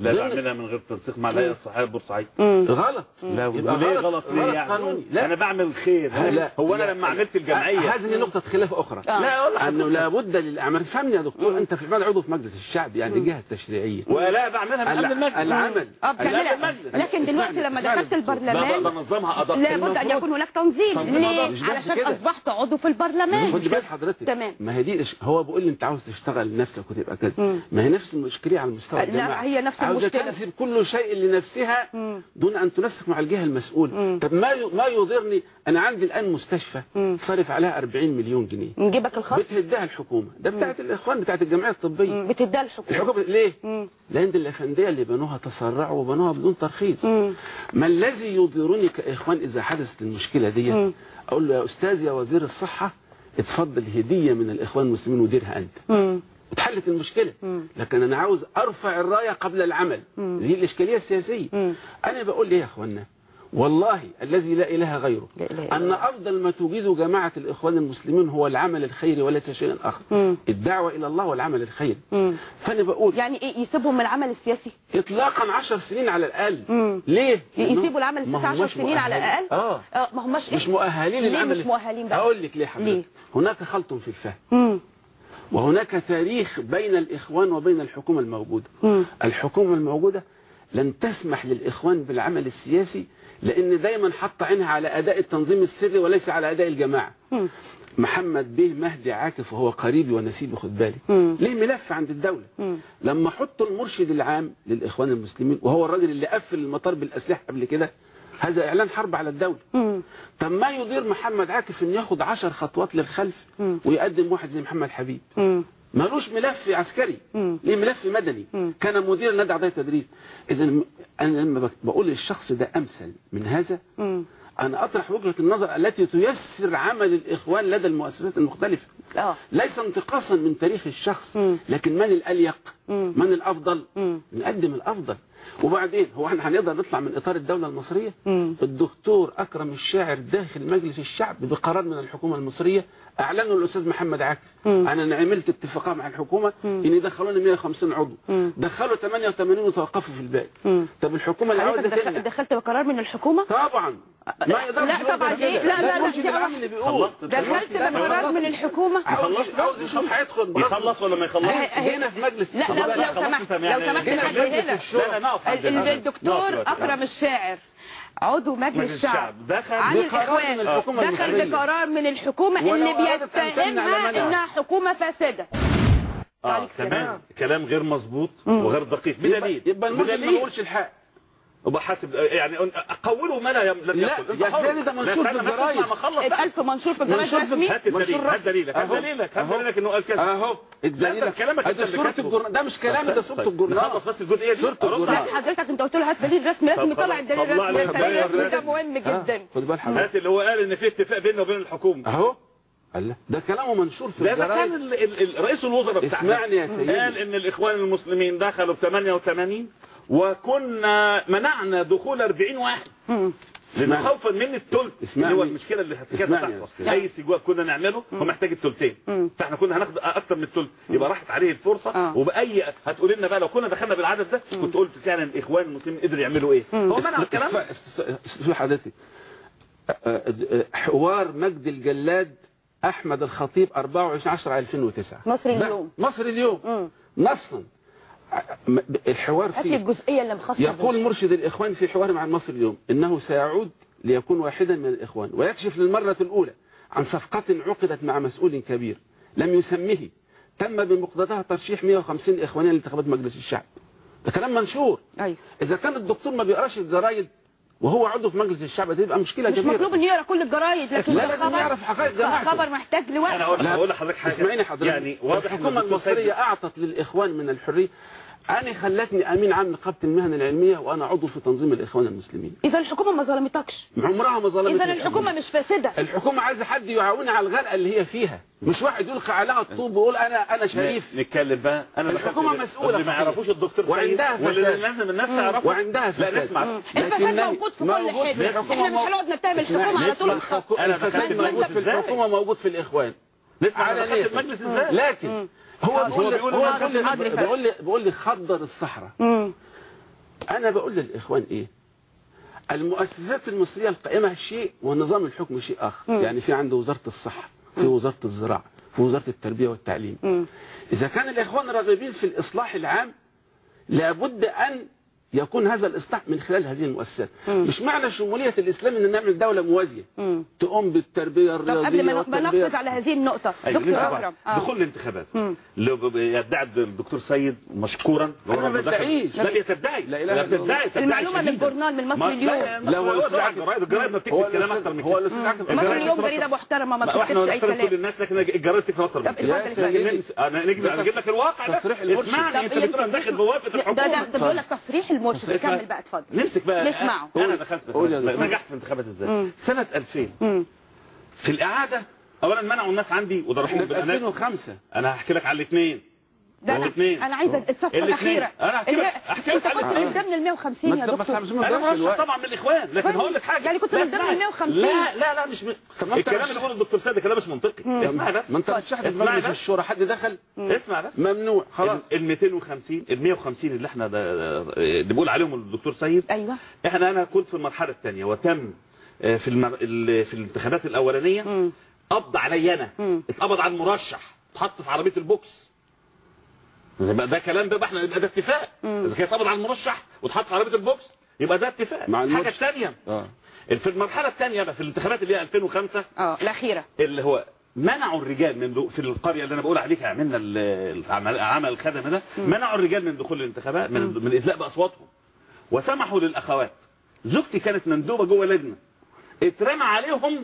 لا ضمن- بعملها من غير تنسيق مع الهيئه الصحيه بورسعيد مم. غلط لا يبقى وليه غلط ليه غلط يعني قانوني لا انا بعمل خير لا هو انا لا. لما عملت الجمعيه هذه نقطة خلاف أخرى آه. لا والله أنه لابد للأعمال فهمني يا دكتور أنت في عمال عضو في مجلس الشعب يعني الجهة التشريعية ولا بعملها من قبل المجلس العمل اه بتعملها المجلس. لكن دلوقتي اسمعني- لما اسمعني دخلت دكتور. لا البرلمان بنظمها ادق لابد ان يكون هناك تنظيم تنظيم ليه مش بس علشان كده. اصبحت عضو في البرلمان خد بال حضرتك تمام. ما هي دي إش- هو بيقول لي انت عاوز تشتغل لنفسك وتبقى كده مم. ما هي نفس المشكله على المستوى لا، الجماعي هي نفس عاوزة المشكلة. تنسب كل شيء لنفسها مم. دون ان تنسق مع الجهه المسؤوله مم. طب ما ي- ما يضرني انا عندي الان مستشفى مم. صارف عليها 40 مليون جنيه نجيبك الخاص بتهدها الحكومه ده بتاعت الاخوان بتاعت الجمعيه الطبيه مم. بتديها الحكومه الحكومه ليه مم. لان الافنديه اللي بنوها تسرعوا وبنوها بدون ترخيص مم. ما الذي يضيرني كإخوان إذا حدثت المشكلة دي مم. أقول له يا أستاذ يا وزير الصحة اتفضل هدية من الإخوان المسلمين وديرها أنت مم. اتحلت المشكلة مم. لكن أنا عاوز أرفع الراية قبل العمل مم. دي الإشكالية السياسية مم. أنا بقول ليه يا أخوانا والله الذي لا إله غيره لا إله إلا أن الله. أفضل ما توجده جماعة الإخوان المسلمين هو العمل الخيري وليس شيء آخر مم. الدعوة إلى الله والعمل الخيري مم. فأنا بقول يعني ايه يسيبهم من العمل السياسي إطلاقا عشر سنين على الأقل مم. ليه؟ يسيبوا العمل ما السياسي 10 هماش سنين على مؤهلين. الاقل آه اه ما هماش مش إيه؟ مؤهلين ليه للعمل مش مؤهلين بقى هقول لك ليه حضرتك ليه؟ هناك خلط في الفهم مم. وهناك تاريخ بين الإخوان وبين الحكومة الموجودة مم. الحكومة الموجودة لن تسمح للإخوان بالعمل السياسي لأن دايما حط عينها على أداء التنظيم السري وليس على أداء الجماعة مم. محمد بيه مهدي عاكف وهو قريبي ونسيبي خد بالك مم. ليه ملف عند الدولة مم. لما حطوا المرشد العام للإخوان المسلمين وهو الراجل اللي قفل المطار بالأسلحة قبل كده هذا إعلان حرب على الدولة مم. طب ما يدير محمد عاكف ان ياخد عشر خطوات للخلف مم. ويقدم واحد زي محمد حبيب مم. مالوش ملف عسكري مم. ليه ملف مدني مم. كان مدير نادي اعضاء تدريس اذا م- انا لما بك- بقول الشخص ده امثل من هذا مم. انا اطرح وجهه النظر التي تيسر عمل الاخوان لدى المؤسسات المختلفه اه ليس انتقاصا من تاريخ الشخص مم. لكن من الاليق مم. من الافضل مم. نقدم الافضل وبعدين هو احنا هنقدر نطلع من اطار الدوله المصريه مم. الدكتور أكرم الشاعر داخل مجلس الشعب بقرار من الحكومة المصرية أعلنه الأستاذ محمد عاكف مم. أنا عملت اتفاقات مع الحكومة مم. إن يدخلوني 150 عضو مم. دخلوا 88 وتوقفوا في الباقي مم. طب الحكومة اللي حضرتك عاوزة دخل- تمنع دخلت بقرار من الحكومة طبعا ما يقدرش لا يقول طبعا كده. إيه؟ لا، لا، ده لا، المرشد دي العام أول- اللي بيقول خلصت. دخلت لا، بقرار خلصت. من الحكومة عاوز خلصت. عاوز يشوف هيدخل يخلص ولا ما يخلصش أه- هنا في مجلس لا لو الشعب. لو خلاص سمحت أنت لو يعني سمحت هنا لحد في مجلس هنا الشورى. لا لا نقف ال- ال- عند- نقف الدكتور دلوقتي. أكرم الشاعر عضو مجلس مجلس الشعب الشعب دخل عن بقرار من الإخوان الحكومة دخل المصرية. بقرار من الحكومة ولو اللي أرادت أن تمنع بيتهمها لمنع. إنها حكومة فاسدة اه تعليق سريع. تمام كلام غير مظبوط مم. وغير دقيق يبقى, بدليل يبقى المرشد ما بدليل يقولش الحق وبحسب يعني قوله ما لا يم... لم لا، يقل يا سيدي ده منشور في الجرايد. ما خلص بقى. الألف منشور في الجرايد منشور في رسمي هات الدليل منشور هات دليلك هات أهو. دليلك هات أهو. دليلك انه قال كذا اهو الدليل لا، ده كلامك أنت ده اللي صورة كاتبه. الجورنال ده مش كلامي ده صورة طيب، الجورنال نخلص بس الجزئيه دي صورة أرد الجورنال. عليك. لا حضرتك انت قلت له هات دليل رسمي رسمي طب طلع خلاص، الدليل طلع لي رسمي الدليل الدليل الرسمي ده الرسمي. مهم جدا خد بال حضرتك هات اللي هو قال ان في اتفاق بيننا وبين الحكومه اهو الله ده كلامه منشور في ده ده كان الجرايد ال- ال- ال- رئيس الوزراء بتاعنا اسمعني يا سيدي. قال ان الاخوان المسلمين دخلوا ب 88 وكنا منعنا دخول 40 واحد مم. لان اسمعني. خوفا من الثلث اسمعني. اللي هو المشكله اللي كانت اسمعني يا هتحصل أستاذ. اي سجوار كنا نعمله هو محتاج الثلثين مم. فاحنا كنا هناخد اكتر من الثلث يبقى راحت عليه الفرصه آه. وباي هتقول لنا بقى لو كنا دخلنا بالعدد ده كنت قلت فعلا الاخوان المسلمين قدروا يعملوا ايه مم. هو منع الكلام ده. شوف حضرتك أ- أ- حوار مجد الجلاد احمد الخطيب 24 10 2009 مصر ده اليوم. مصر اليوم مم. نصا م- الحوار هات لي فيه الجزئية اللي مخصصة يقول مرشد الإخوان في حوار مع المصري اليوم إنه سيعود ليكون واحدا من الإخوان ويكشف للمرة الأولى عن صفقة عقدت مع مسؤول كبير لم يسمه تم بمقتضاها ترشيح 150 إخوانيا لانتخابات مجلس الشعب ده كلام منشور ايوه إذا كان الدكتور ما بيقراش الجرايد وهو عضو في مجلس الشعب دي تبقى مشكلة مش كبيرة مطلوب ان يقرا كل الجرايد لكن لا ده لازم يعرف خبر حقائق جماعته خبر محتاج انا لوقت اقول لا، اقول لحضرتك حاجه اسمعيني حضرتك يعني واضح إن الحكومة الدكتور سيد- المصرية أعطت للإخوان من الحرية أنا خلتني أمين عام نقابة المهن العلمية وأنا عضو في تنظيم الإخوان المسلمين اذا الحكومه ما ظلمتكش عمرها ما ظلمت اذا الحكومه مش فاسده الحكومة عايزة حد يعاونها على الغرقة اللي هي فيها مش واحد يلقى عليها الطوب ويقول أنا أنا شريف نتكلم بقى انا دخلت الحكومة ال- مسؤولة اللي ما صحيح. يعرفوش الدكتور سيد وعندها واللي فساد. لازم الناس تعرفه وعندها لا فساد. نسمع الفساد لكن موجود في كل موجود حته الحكومة احنا مش مو- هنقعد نتهم الحكومه اسمعني، على طول نسمع الخط الحكو- أنا الفساد دخلت موجود المجلس في إزاي؟ الحكومة موجود في الإخوان نسمع انا على دخلت نيته. المجلس ازاي لكن هو حاضر. بيقول لي هو بيقول هو إن بيقول لي حاضر. بيقول لي بيقول لي خضر الصحراء مم. انا بقول للاخوان ايه المؤسسات المصرية القائمة شيء ونظام الحكم شيء اخر مم. يعني في عنده وزارة الصحة في وزارة الزراعة في وزارة التربية والتعليم مم. إذا كان الإخوان راغبين في الإصلاح العام لابد أن يكون هذا الإصلاح من خلال هذه المؤسسات مم. مش معنى شمولية الإسلام أن نعمل دولة موازية مم. تقوم بالتربية طب الرياضية قبل ما ن- ما والتربية نقفز على هذه النقطة أيوة، دكتور طبعاً. أكرم آه. دخول الانتخابات مم. لو ب- يدعي الدكتور سيد مشكورا أنا ما لما دخل- بدعيش. لا بتدعي لا إله لا إلا الله. بتدعي تدعي المعلومة من شديداً. الجورنال من ما- مصر اليوم لا لا، هو هو الأستاذ طبعاً عاكف. الجرايد الجرايد ما بتكتب هو كلام الأستاذ- اكتر من هو كده الأستاذ عاكف. مصر الجرايد اليوم بتكتب جريدة أكتر. محترمة ما لا، واحنا بتكتبش أي نختار كل كلام الناس لكن الجرايد تكتب اكتر من طب كده اتفضل يا يا فندم. سيدي. انا نجيب ده انا اجيب لك الواقع ده تصريح المرشد. اسمعني انت بتقول داخل بوابه ده ده الحكومه ده بيقول لك تصريح المرشد اسمع. كمل بقى اتفضل نمسك بقى نسمعه. انا دخلت في قول يا الانتخابات. دكتور. نجحت في الانتخابات ازاي مم. سنه 2000 مم. في الاعاده اولا منعوا الناس عندي وده احنا رحمهم في بالأمان. 2005 انا هحكي لك على الاثنين ده أنا, الاثنين أنا عايزة الصفحة الاثنين. الأخيرة أنا هحكي اللي لك- هي- هحكي لك أنت على كنت الآن. من ضمن ال 150 يا ما دكتور تبقاش انا دلوقتي. مرشح طبعا من الاخوان لكن طيب. هقول لك حاجه يعني كنت لا، من ضمن اسمعي. 150. لا لا لا مش م... طب ما أنت الكلام مش- اللي بيقوله الدكتور سيد كلام مش منطقي اسمعي بس ما انت بتشحن اسمعي مجلس بس. الشورى حد دخل اسمع بس ممنوع خلاص ال 250 ال 150 اللي احنا ده اللي بيقول عليهم الدكتور سيد أيوة احنا انا كنت في المرحله الثانيه وتم آه، في المر... ال- في الانتخابات الاولانيه مم. قبض علي انا مم. اتقبض على المرشح اتحط في عربيه البوكس إذا بقى ده كلام بقى احنا يبقى ده اتفاق مم. اذا كان اتقبض على المرشح واتحط في عربيه البوكس يبقى ده اتفاق مع الحاجه المرشح. الثانيه اه في المرحله الثانيه بقى في الانتخابات اللي هي 2005 اه الأخيرة اللي هو منعوا الرجال من دو- في القريه اللي انا بقول عليك عملنا ال- العمل العمل الخدمي ده منعوا الرجال من دخول الانتخابات من من الادلاء باصواتهم وسمحوا للاخوات زوجتي كانت مندوبه جوه لجنه اترمى عليهم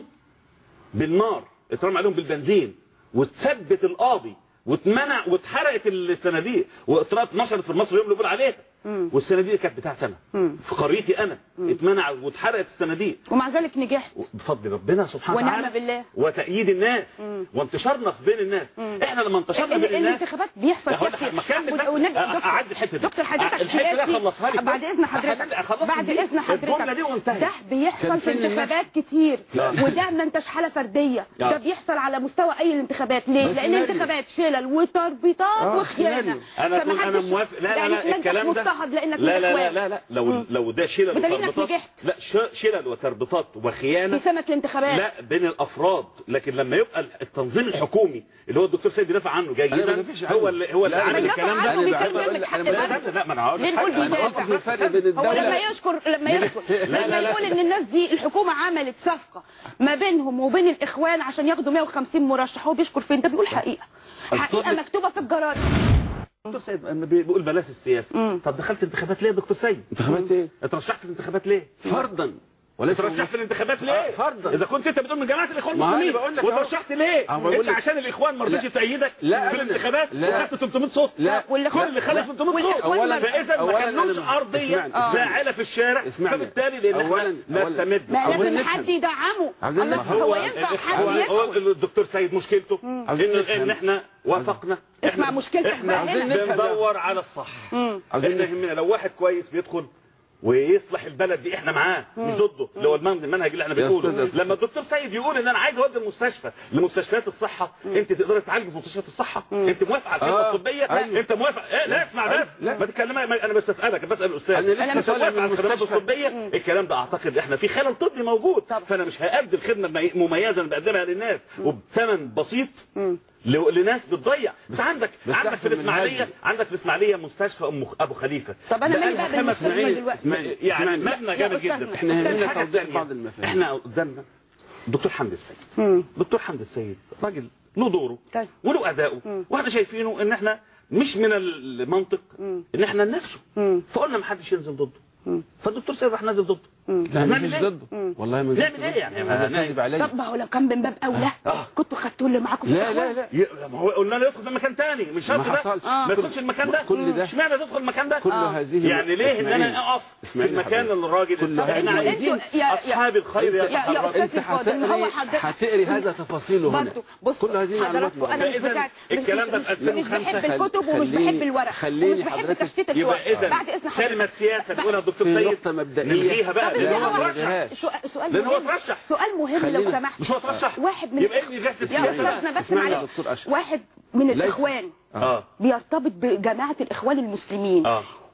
بالنار اترمى عليهم بالبنزين واتثبت القاضي واتمنع واتحرقت الصناديق واترات نشرت في المصري يوم اللي بيقول عليها مم. والصناديق كانت بتاعتي انا مم. في قريتي انا اتمنع واتحرقت الصناديق ومع ذلك نجحت بفضل ربنا سبحانه ونعم وتعالى بالله. وتأييد الناس مم. وانتشارنا في بين الناس مم. احنا لما انتشرنا ال- بين الناس الانتخابات بيحصل هقول فيها لك ما كمل كتير بس. والنبي- أ- دكتور- اعدي الحته دي دكتور حضرتك الحته دي سياسي. اخلصها لك بعد اذن حضرتك أخلص- أخلص بعد دي. اذن حضرتك الجمله دي وانتهت ده بيحصل كان في فين الناس؟ انتخابات كتير لا. وده ما انتش حاله فرديه لا. ده بيحصل على مستوى اي الانتخابات ليه بس لان سيناريو. الانتخابات شلل وتربيطات آه، وخيانه سيناريو. انا كنت انا فمحدش- موافق لا لا يعني لا ما انتش الكلام ده مضطهد لانك لا من لا لا إخوان. لا لا لو مم. لو ده شلل بدليل إنك وتربطات نجحت. لا ش- شلل وتربطات وخيانه في سنه الانتخابات لا بين الافراد لكن لما يبقى التنظيم الحكومي اللي هو الدكتور سيد بيدافع عنه أنا ما جيدا بدافعش عنه. هو اللي هو اللي لا، عامل بيدافع الكلام عنه ده بيتكلم أنا جنب بقول- حق أنا البلد. لا لا لا ما انا هقول ليه لك نقول حاجة. بيدافع؟ أوقف الفرق بين هو الدولة لما يشكر لما يشكر لا، لما لا، لا. يقول ان الناس دي الحكومه عملت صفقه ما بينهم وبين الاخوان عشان ياخدوا 150 مرشح هو بيشكر فين ده بيقول حقيقه حقيقه مكتوبه في الجرايد دكتور سيد لما بيقول بلاش السياسه مم. طب دخلت انتخابات ليه يا دكتور سيد انتخابات ايه اترشحت في الانتخابات ليه فرضا وليس اترشحت في الانتخابات آه، ليه فرضا. اذا كنت انت بتقول من جماعه الاخوان ما أنا المسلمين بقول لك أهو. وترشحت ليه أهو بقول انت لك. عشان الاخوان ما رضيش لا. تأيدك لا في أبداً. الانتخابات لا. وخدت 300 صوت لا. واللي كل اللي خد لا. 300 صوت والإخوان أولاً- فاذا ما أولاً كانوش أنا- ارضيه اسمعني، اسمعني. فاعله في الشارع اسمعني. فبالتالي لان احنا أولاً- أولاً. نستمد ما عاوزين لازم نفهم. حد يدعمه عاوزين الله، نفهم. هو ينفع حد هو يدعم هو الدكتور سيد مشكلته عاوزين ان نفهم. ان احنا وافقنا اسمع احنا مشكلتك احنا بقى هنا. بندور على الصح مم. عاوزين احنا نفهم. يهمنا لو واحد كويس بيدخل ويصلح البلد دي احنا معاه مش ضده اللي هو المن- المنهج اللي احنا يا بنقوله أستاذ. لما الدكتور سيد يقول ان انا عايز اودي المستشفى لمستشفيات الصحه انت تقدري تعالجي في مستشفيات الصحه انت موافق على الخدمه آه، الطبيه أيوة. انت موافق ايه لا اسمع أيوة. بس لا. ما تتكلم ما- انا بس اسالك بسال الاستاذ أنا لسه انت طالع موافق من على الخدمات المستشفى. الطبيه الكلام ده اعتقد احنا في خلل طبي موجود طبعا. فانا مش هقدم خدمه مي- مميزه انا بقدمها للناس وبثمن بسيط مم. ل- لناس بتضيع بس عندك بس عندك في أحسن من الاسماعيليه هذه. عندك في الاسماعيليه مستشفى ام ابو خليفه طب أنا مالي بقالها بقى خمس بالمستشفى سنين. دلوقتي؟ اسمع- يعني اسمعني. مبنى يا جامد أستاذنا. جدا احنا يهمنا الحاجة توضيح الثانية، بعض المفاهيم. احنا قدامنا دكتور حمد السيد مم. دكتور حمد السيد راجل له دوره طيب. وله اداؤه مم. واحنا شايفينه ان احنا مش من المنطق مم. ان احنا ننافسه مم. فقلنا ما حدش ينزل ضده مم. فالدكتور سيد راح نازل ضده مم. لا نعمل مفيش إيه؟ ضده مم. والله ما نعمل ايه يعني هذا ما- كذب علي طب ما هو لو كان من باب اولى آه. كنتوا خدتوا اللي معاكم في لا الإخوان. لا لا ي- ما هو قلنا له يدخل في مكان تاني مش شرط ما ده حصلش. آه. ما يدخلش المكان ده كل ده- اشمعنى تدخل المكان ده كل آه. هذه يعني ليه ان اسماعيل. انا اقف في اسماعيل يا المكان حبيبي. اللي الراجل كل اللي هذه- احنا انتوا- عايزين يا- يا- اصحاب الخير يا- يا يتحركوا أستاذ انت الفاضل، إن هو هتقري حضرتك- هتقري هذا تفاصيله هنا برضه بص كل هذه معلومات حضراتكم انا مش فإذا بتاع مش- الكلام ده مش- في مش 2005 بحب الكتب ومش خليني- بحب الورق خليني ومش بحب حضرتك- تشتيت يبقى الشغل اذا بعد اذن كلمة حضرتك سياسة بيقولها الدكتور في سيد نقطة مبدئية. نلغيها بقى طب لأن ده هو هو ترشح ترشح. سؤال سؤال لأن هو مهم ترشح. سؤال مهم لو خلينا- سمحت مش هو ترشح واحد من يبقى ابني جاهز يا السياسة استاذنا بقى. بس اسمعني يا معلش دكتور أشرف. واحد من ليس- الاخوان آه. بيرتبط بجماعة الإخوان المسلمين آه.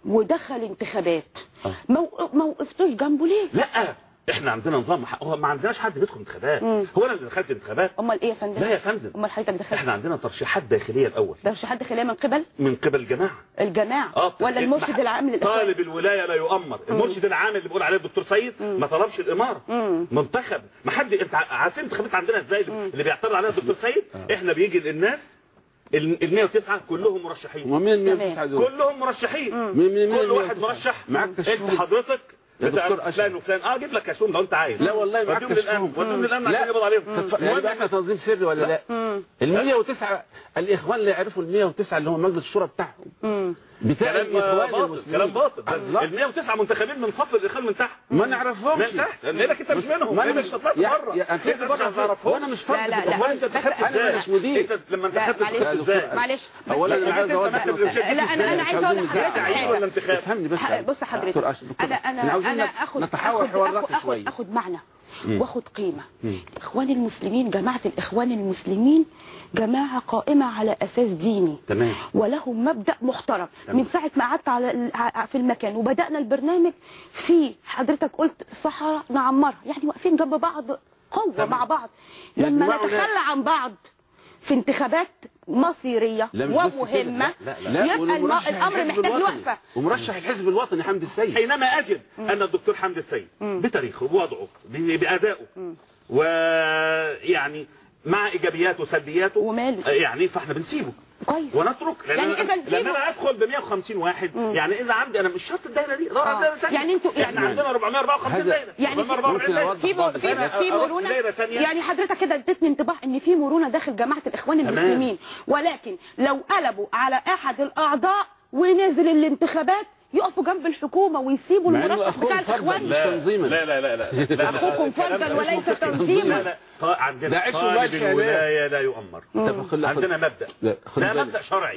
ودخل انتخابات آه. ما وق- ما وقفتوش جنبه ليه لا احنا عندنا نظام هو ما عندناش حد بيدخل انتخابات مم. هو انا اللي دخلت انتخابات امال ايه يا فندم لا يا فندم امال حضرتك دخلت احنا عندنا ترشيحات داخليه الاول ده مش حد خلاه من قبل من قبل الجماعه الجماعه اه ولا المرشد العام للاخوان طالب الولايه لا يؤمر المرشد العام اللي بيقول عليه الدكتور سيد ما طلبش الاماره مم. منتخب ما حد انت ع- عارفين انتخابات عندنا ازاي اللي بيعترض عليها الدكتور سيد احنا بيجي للناس ال 109 كلهم مرشحين ومين مين تمام. تسعة دول كلهم مرشحين مين مين مين كل واحد 109 مرشح معاك انت كشفهم حضرتك يا بتاع دكتور أشرف. فلان وفلان اه اجيب لك كشفهم لو انت عايز لا والله معاك وديهم للامن كشفهم وديهم للامن لا. عشان يقبض عليهم تتف- يعني يبقى احنا تنظيم سري ولا لا مم. ال 109 الاخوان اللي يعرفوا ال 109 اللي هو مجلس الشورى بتاعهم مم. بتاع كلام الاخوان باطل المسلمين كلام باطل الله. ال 109 منتخبين من صف الاخوان من تحت ما نعرفهمش من تحت لانك انت مش منهم ما انا لأنك مش طلعت يا- بره يا- انت انت بره مش هتعرفهم. وانا مش فرد لا، لا، لا. بالإخوان. انت دخلت بس ازاي انا مش مدير انت لما لا، دخلت معلش. دخلت ازاي معلش اولا لا، انا عايز انت اوضح مكتب نقطة. الإرشاد لا انا انا عايزه اقول عاوزين لحضرتك نزعل. عايز ولا حاجه انتخاب افهمني بس ح- بص حضرتك دكتور أشرف، دكتور انا أشرف. انا احنا عاوزين انا نت- اخد نتحاور اخد حوار اخد, راقي أخد, شويه أخد معنى مم. واخد قيمه مم. اخوان المسلمين جماعه الاخوان المسلمين جماعه قائمه على اساس ديني تمام ولهم مبدا محترم تمام. من ساعه ما قعدت على ال- ع- في المكان وبدانا البرنامج في حضرتك قلت صحراء نعمرها يعني واقفين جنب بعض قوه تمام. مع بعض لما يجمعنا- نتخلى عن بعض في انتخابات مصيريه لا مش بس كده. ومهمه لا، لا، لا يبقى الم- ومرشح الامر الحزب محتاج الوطني. وقفه ومرشح الحزب الوطني حمد السيد حينما اجد ان الدكتور حمد السيد بتاريخه بوضعه ب- بادائه ويعني مع ايجابياته وسلبياته وماله؟ آه، يعني فاحنا بنسيبه كويس ونترك لان يعني أنا- إذا لان سيبه. انا ادخل ب 150 واحد يعني اذا عندي انا مش شرط الدايره دي آه. دايره ثانيه يعني انتوا- احنا يعني- عندنا 454 هذا- دايره يعني في- 444 ممكن دايرة. أوضح في بعض في في الدائرة. مرونه دايرة تانية. يعني حضرتك كده اديتني انطباع ان في مرونه داخل جماعه الاخوان تمام. المسلمين ولكن لو قلبوا على احد الاعضاء ونزل الانتخابات يقفوا جنب الحكومه ويسيبوا مع إنه المرشح أخوهم بتاع فردا. الاخوان مش تنظيما. لا لا لا لا, لا, لا أخوكم الكلام فردا ده وليس اسمه فقه. تنظيما. لا لا طا- عندنا ده عيش طالب وملح يا الولايه لا يؤمر طب خد- خد- عندنا مبدا لا، خد ده بالك. مبدا شرعي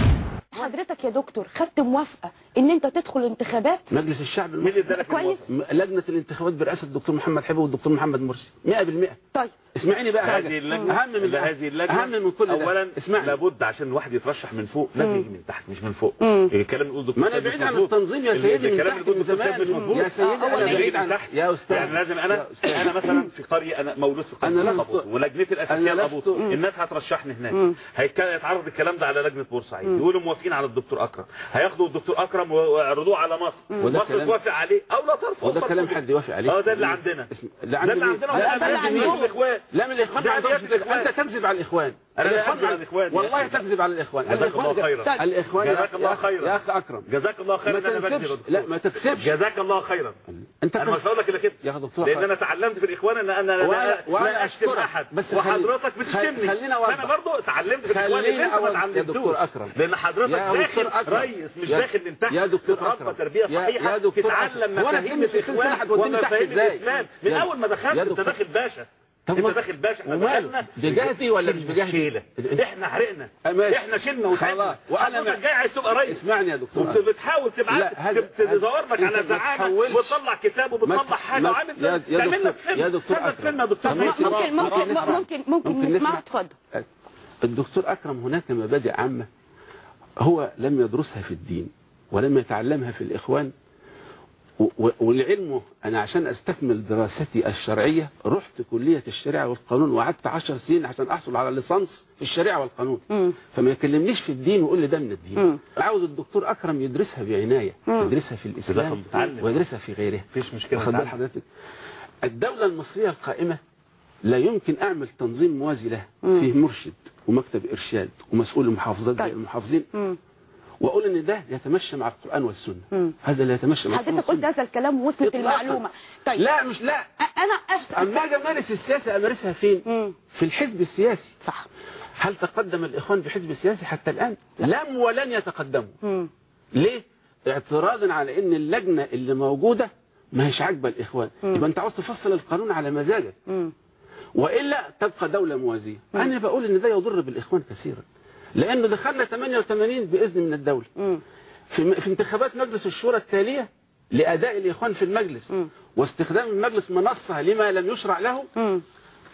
حضرتك يا دكتور خدت موافقه ان انت تدخل انتخابات مجلس الشعب مين اللي المصري ادالك كويس. الموافقة؟ م- لجنة الانتخابات برئاسة الدكتور محمد حبيب والدكتور محمد مرسي 100% طيب اسمعيني بقى حاجة هذه اللجنة أهم من ده. هذه اللجنة أهم من كل ده أولا اسمعني لابد عشان الواحد يترشح من فوق لازم يجي من تحت مش من فوق مم. الكلام اللي يقول دكتور ما أنا سيد مش بعيد عن مظبوط. التنظيم يا ال- سيدي من الكلام تحت اللي من يقول دكتور سيد مش زمان مظبوط يا سيدي آه، أنا أولا بعيد من عن تحت يا أستاذ يعني لازم يا انا أستاذ. انا مثلا في قريه انا مولود في أنا قريه لست- القبوط ولجنتي الاساسيه أنا لست- القبوط الناس هترشحني هناك مم. هيك- هيتعرض الكلام ده على لجنه بورسعيد يقولوا موافقين على الدكتور اكرم هياخدوا الدكتور اكرم ويعرضوه على مصر وده مصر كلام- توافق عليه او لا ترفض وده برضه. كلام حد يوافق عليه اه ده اللي عندنا اسم- ده ده عند اللي مين؟ عندنا لا، وده ده اللي اللي عندهم. الاخوان لا من الاخوان ده ما عندهمش عندنا الإخوان. انت تكذب على الاخوان أنا لا الإخوان أكذب على الإخوان. والله يا أخي. تكذب على الاخوان جزاك الإخوان الله ده- خيرا. الاخوان جزاك يا- الله يا- خيرا. يا اخ اكرم جزاك الله خيرا ما ان انا بكذب تنسبش يا دكتور. لا ما تكسبش جزاك الله خيرا انت انا كنت- مش هقول لك الا كده يا دكتور لان خير. انا تعلمت في الاخوان ان انا لا, وأنا- وأنا لا اشتم أشكرك. احد بس خلي- وحضرتك بتشتمني خل- خليني أوضح. انا برضو اتعلمت في الاخوان خليني اللي انت ما أوضح. يا اتعلمتوش دكتور أكرم. لان حضرتك يا دكتور داخل أكرم. ريس مش يا- داخل من تحت يا دكتور تتربى أكرم. تربيه يا- صحيحه يا دكتور تتعلم أكرم. وأنا مفاهيم سني 60 سنة الاخوان هتوديني تحت ومفاهيم إزاي؟ الاسلام من يا- اول ما دخلت يا انت دكتور. داخل باشا طب انت ما- داخل باشا احنا وماله؟ دخلنا بجهدي ولا مش شلنا بجهدي؟ شيله احنا حرقنا أه ماشي. احنا شلنا وتعبنا خلاص. وأنا حضرتك مع- جاي عايز تبقى ريس اسمعني يا دكتور أكرم. وبتحاول تبعت لا، هذا- تب- تدور لك هذا- على أنت ما زعامه تحولش. وتطلع كتاب ما وبتطلع ت- حاجه ما- وعامل يا- يا تعمل دكتور- لك فيلم يا دكتور تعمل أكرم. فيلم يا دكتور طب ممكن ممكن- ممكن ممكن ممكن نسمع. ممكن, ممكن ممكن نسمع نسمع. اتفضل الدكتور أكرم هناك مبادئ عامة هو لم يدرسها في الدين ولم يتعلمها في الإخوان و- و- ولعلمه أنا عشان أستكمل دراستي الشرعية رحت كلية الشريعة والقانون وقعدت عشر سنين عشان أحصل على الليسانس في الشريعة والقانون مم. فما يكلمنيش في الدين ويقول لي ده من الدين مم. عاوز الدكتور أكرم يدرسها بعناية مم. يدرسها في الإسلام جزاكم متعلم. ويدرسها في غيرها مفيش مشكله واخد بال تعال. حضرتك الدولة المصرية القائمة لا يمكن أعمل تنظيم موازي له مم. فيه مرشد ومكتب إرشاد ومسؤول المحافظات زي طيب. المحافظين مم. وأقول إن ده يتمشى مع القرآن والسنة مم. هذا لا يتمشى مع القرآن حضرتك قلت والسنة هذا الكلام ووصلت إطلاقاً. المعلومه طيب لا مش لا أ- انا أفس- أما أجي أمارس السياسة أمارسها فين مم. في الحزب السياسي صح هل تقدم الإخوان بحزب سياسي حتى الآن لم ولن يتقدموا مم. ليه اعتراضا على ان اللجنة اللي موجودة ما هيش عاجبه الاخوان مم. يبقى انت عاوز تفصل القانون على مزاجك مم. والا تبقى دولة موازية انا بقول ان ده يضر بالاخوان كثيرا لانه دخلنا 88 باذن من الدولة مم. في, في انتخابات مجلس الشورى التالية لاداء الاخوان في المجلس مم. واستخدام المجلس منصة لما لم يشرع له مم.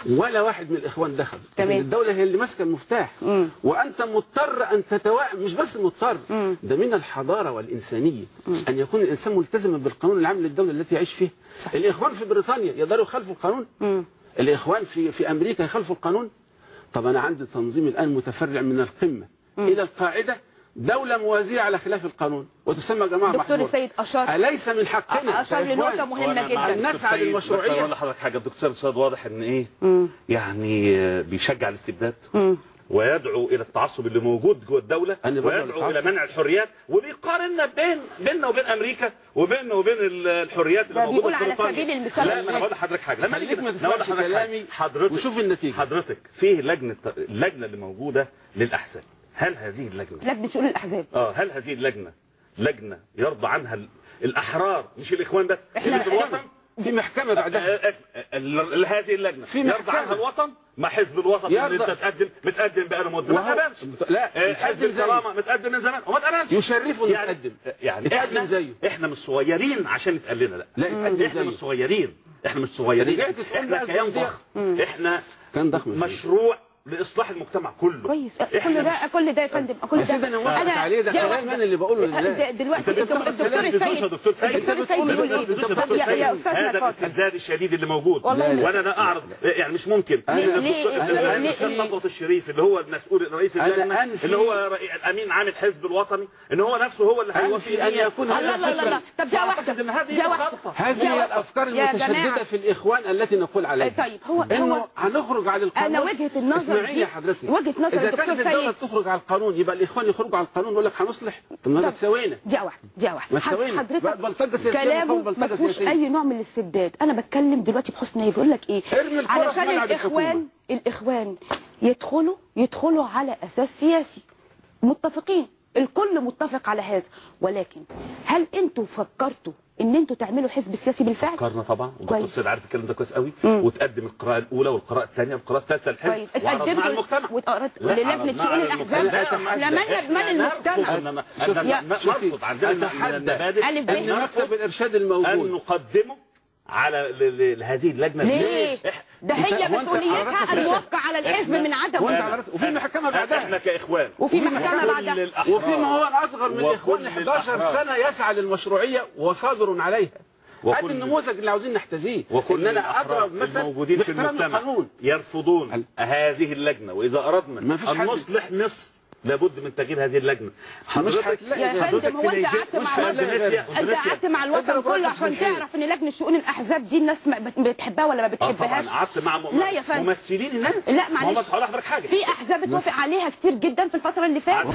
ولا واحد من الاخوان دخل تمام. لكن الدوله هي اللي ماسكه المفتاح مم. وانت مضطر ان تتوائم مش بس مضطر مم. ده من الحضاره والانسانيه ان يكون الانسان ملتزما بالقانون العام للدوله التي يعيش فيها الاخوان في بريطانيا يقدروا يخالفوا القانون مم. الاخوان في في امريكا يخالفوا القانون طب انا عندي تنظيم الان متفرع من القمه الى القاعده دولة موازية على خلاف القانون وتسمى جماعة دكتور محظورة. السيد أشار أليس من حقنا أشار كإخوان لنقطة مهمة وأنا مع جدا. أن الدكتور نسعى سيد، للمشروعية. بس أقول لحضرتك حاجه الدكتور سيد واضح ان ايه مم. يعني آه، بيشجع الاستبداد مم. ويدعو الى التعصب اللي موجود جوه الدوله أنا بدعو ويدعو للتعصب. الى منع الحريات وبيقارنا بين بيننا وبين امريكا وبيننا وبين ال- الحريات اللي ده موجوده بيقول في على بريطانيا. سبيل المثال لا ما انا بقول لحضرتك حاجه لما خليك نيجي ما أنا أقول تسمعش لحضرتك حاجة. كلامي حضرتك وشوف النتيجة. حضرتك فيه لجنه اللجنه اللي موجوده للاحسان هل هذه اللجنه لجنة شؤون الأحزاب اه هل هذه اللجنه لجنه يرضى عنها ال- الاحرار مش الاخوان بس إحنا- اللي في الوطن في محكمة بعدها آه، آه، ال- هذه اللجنه في يرضى محكمة. عنها الوطن ما حزب الوسط اللي يرضى. انت تقدم متقدم بقاله مده ما وهو- اتقبلش لا آه، حزب يتقدم زيه الكرامه متقدم من زمان وما اتقبلش يشرفه انه يعني يتقدم يعني يتقدم احنا زيه احنا مش صغيرين عشان يتقال لنا لا لا يتقدم احنا مش زيه صغيرين احنا مش صغيرين رجعت تقول احنا بقى كيان الجندية. ضخم احنا كان ضخم مشروع لاصلاح المجتمع كله كويس إحنا كل ده مش- كل ده يا فندم كل يا ده سيدي انا موافق عليه ده يا كلام واحدة. انا اللي بقوله ده- لله دلوقتي أنت بتقول الدكتور كلام السيد بتدوس يا دكتور سيد. الدكتور أنت السيد بتقول بيقول ايه بتدوس يا طب دكتور يا- يا سيد. استاذنا هذا فاضل الاستبداد الشديد اللي موجود والله لا. وانا لا اعرض يعني مش ممكن ليه- إن ليه- الدكتور- ليه- الأستاذ ليه- نبوة الشريف اللي هو المسؤول رئيس أنا اللجنه أنفي- اللي هو رئي- الامين عام الحزب الوطني ان هو نفسه هو اللي هيوافق أنفي أن يكون لا هذا لا لا لا طب دي واحدة أعتقد إن هذه دي واحدة غلطة. هذه يا هي و- الافكار يا المتشدده جماعة. في الاخوان التي نقول عليها طيب هو انه هو هنخرج على القانون أنا وجهة النظر اسمعي دي- يا حضرتك وجهة نظر اذا الدكتور كانت الدوله سيد. تخرج على القانون يبقى الاخوان يخرجوا على القانون يقول لك هنصلح طب ما طب- ده تساوينا دي واحدة دي واحدة ما حض- تساوينا. حضرتك بلطجة سياسية كلامه مقابل ما بلطجة فيهوش سياسية. أي نوع من الاستبداد أنا بتكلم دلوقتي بحسن نية بيقول لك إيه ارمي الكرة في علشان ملعب الإخوان الحكومة. الإخوان يدخلوا يدخلوا على أساس سياسي متفقين الكل متفق على هذا ولكن هل انتوا فكرتوا ان انتوا تعملوا حزب سياسي بالفعل فكرنا طبعا والدكتور كويس. سيد عارف الكلام ده كويس قوي مم. وتقدم القراءه الاولى والقراءه الثانيه والقراءه الثالثه كويس الحزب وعرض مع المجتمع واتقرت لا، للجنة عرضنا شؤون على الأحزاب المجتمع. لمن من إحنا المجتمع نرفض إنما- شوف- إنما يا- ن- شوفي، نرفض عندنا من أتحدى المبادئ ألف ب. أن ان مكتب نرفض الارشاد أن الموجود نقدمه على ل- ل- لهذه اللجنة ليه إح- ده أنت- هي هو أنت مسؤوليتها عرفت ان في- يوقع على الحزب إحنا- من عدم وأنت أنا- عرفت- وفي أنا- محكمة بعدها. احنا كاخوان وفي وفي محكمة كل بعدها الأحرار وفي ما هو الاصغر من وكل الاخوان 11 الأحرار. سنه يسعى للمشروعيه وصادر عليها هذا وكل- النموذج اللي عاوزين نحتذيه وكل ان انا الأحرار اضرب مثلا الموجودين في باحترام المجتمع القانون يرفضون هل- هذه اللجنة وإذا أردنا ما فيش أن حد- نصلح مصر لابد من تغيير هذه اللجنة مش هتلاقي يا ده. فندم هو انت في قعدت نيجيريا- مع في الوطن إندونيسيا- انت إندونيسيا. قعدت مع الوطن اضرب كله راسك عشان بالحيط. تعرف ان لجنه شؤون الاحزاب دي الناس ما بت- بتحبها ولا ما اه طبعا بتحبهاش قعدت مع م- لا يا فندم. ممثلين الناس لا معلش. ما هو بس هقول لحضرتك حاجة في احزاب اتوافق عليها كتير جدا في الفتره اللي فاتت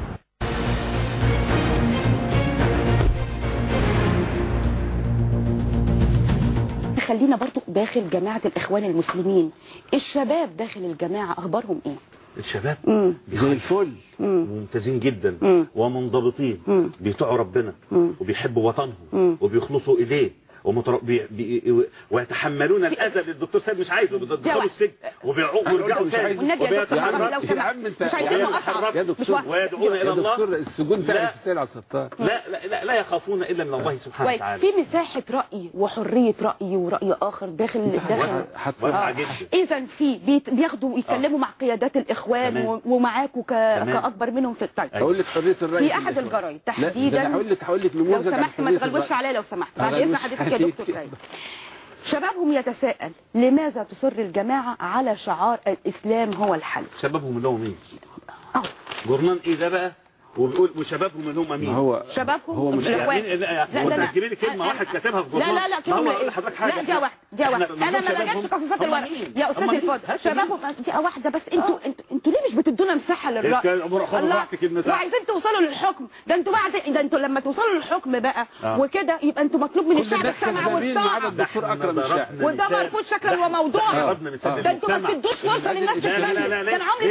خلينا برضو داخل جماعة الإخوان المسلمين الشباب داخل الجماعة أخبارهم إيه؟ الشباب مم. زي الفل مم. ممتازين جدا مم. ومنضبطين مم. بيطيعوا ربنا مم. وبيحبوا وطنهم مم. وبيخلصوا إليه ومتر... بي... بي... ويتحملون الأذى اللي الدكتور سيد مش عايزه بيدخلوا جواب. السجن وبيرجعوا أنا قلت ويرجعوا مش تاني عايزه. والنبي يا دكتور وبيتحركوا. حرام لو يا سمحت عم انت- مش عايزين يا مقاطعة يا مش دكتور واحد. ويدعون إلى يا الله دكتور السجون لا. تعرف تسال على الستار لا لا لا, لا يخافون إلا من الله سبحانه كويس وتعالى في مساحة رأي وحرية رأي ورأي آخر داخل داخل حت- واسعة آه. جدا اذا في بيت- بياخدوا يتكلموا مع قيادات الاخوان تمام. و- ومعاكوا ك... تمام. كاكبر منهم في الطيب اقول لك حريه الراي في احد الإخوان. الجرايد لا، ده تحديدا أنا هقول لك هقول لك لو نموذج عن سمحت ما حرية تغلوش الرأي. عليا لو سمحت بعد أغلوش اذن حضرتك يا عليك. دكتور سيد شبابهم يتساءل لماذا تصر الجماعة على شعار الإسلام هو الحل شبابهم اللي هم مين أهو جورنان ايه ده بقى وبيقول وشبابهم اللي هم مين ما هو شبابهم هو مش الإخوان. يعني لا لا، هو لا، لا. تجيبي لي كلمه أنا- واحد كاتبها في لا جورنال لا لا ما كلمة هو إيه؟ أقول لحضرتك حاجه لا دي واحدة دي إحنا واحدة بنقول أنا ما شبابهم. بجيبش قصصات هم الورق مين؟ يا هم أستاذ مين؟ الفاضل هات مين؟ شبابهم دي واحدة بس أنتوا أنتوا أنتوا ليه مش بتدونا مساحة للرأي إنت خدوا الله. راحتك المساحة. وعايزين توصلوا للحكم ده أنتوا بعد ده أنتوا لما توصلوا للحكم بقى آه. وكده يبقى أنتوا مطلوب من كل الشعب الناس السمع كذابين ما عدا والطاعة الدكتور إحنا اكرم الشاعر ضربنا وده مثال. مرفوض شكلا ده- وموضوعا ده ضربنا مثال ده انتوا ما للمجتمع. بتدوش فرصة للناس لا لا لا تتكلم لا ده انا عمري ما ليه؟ عرفت اتكلم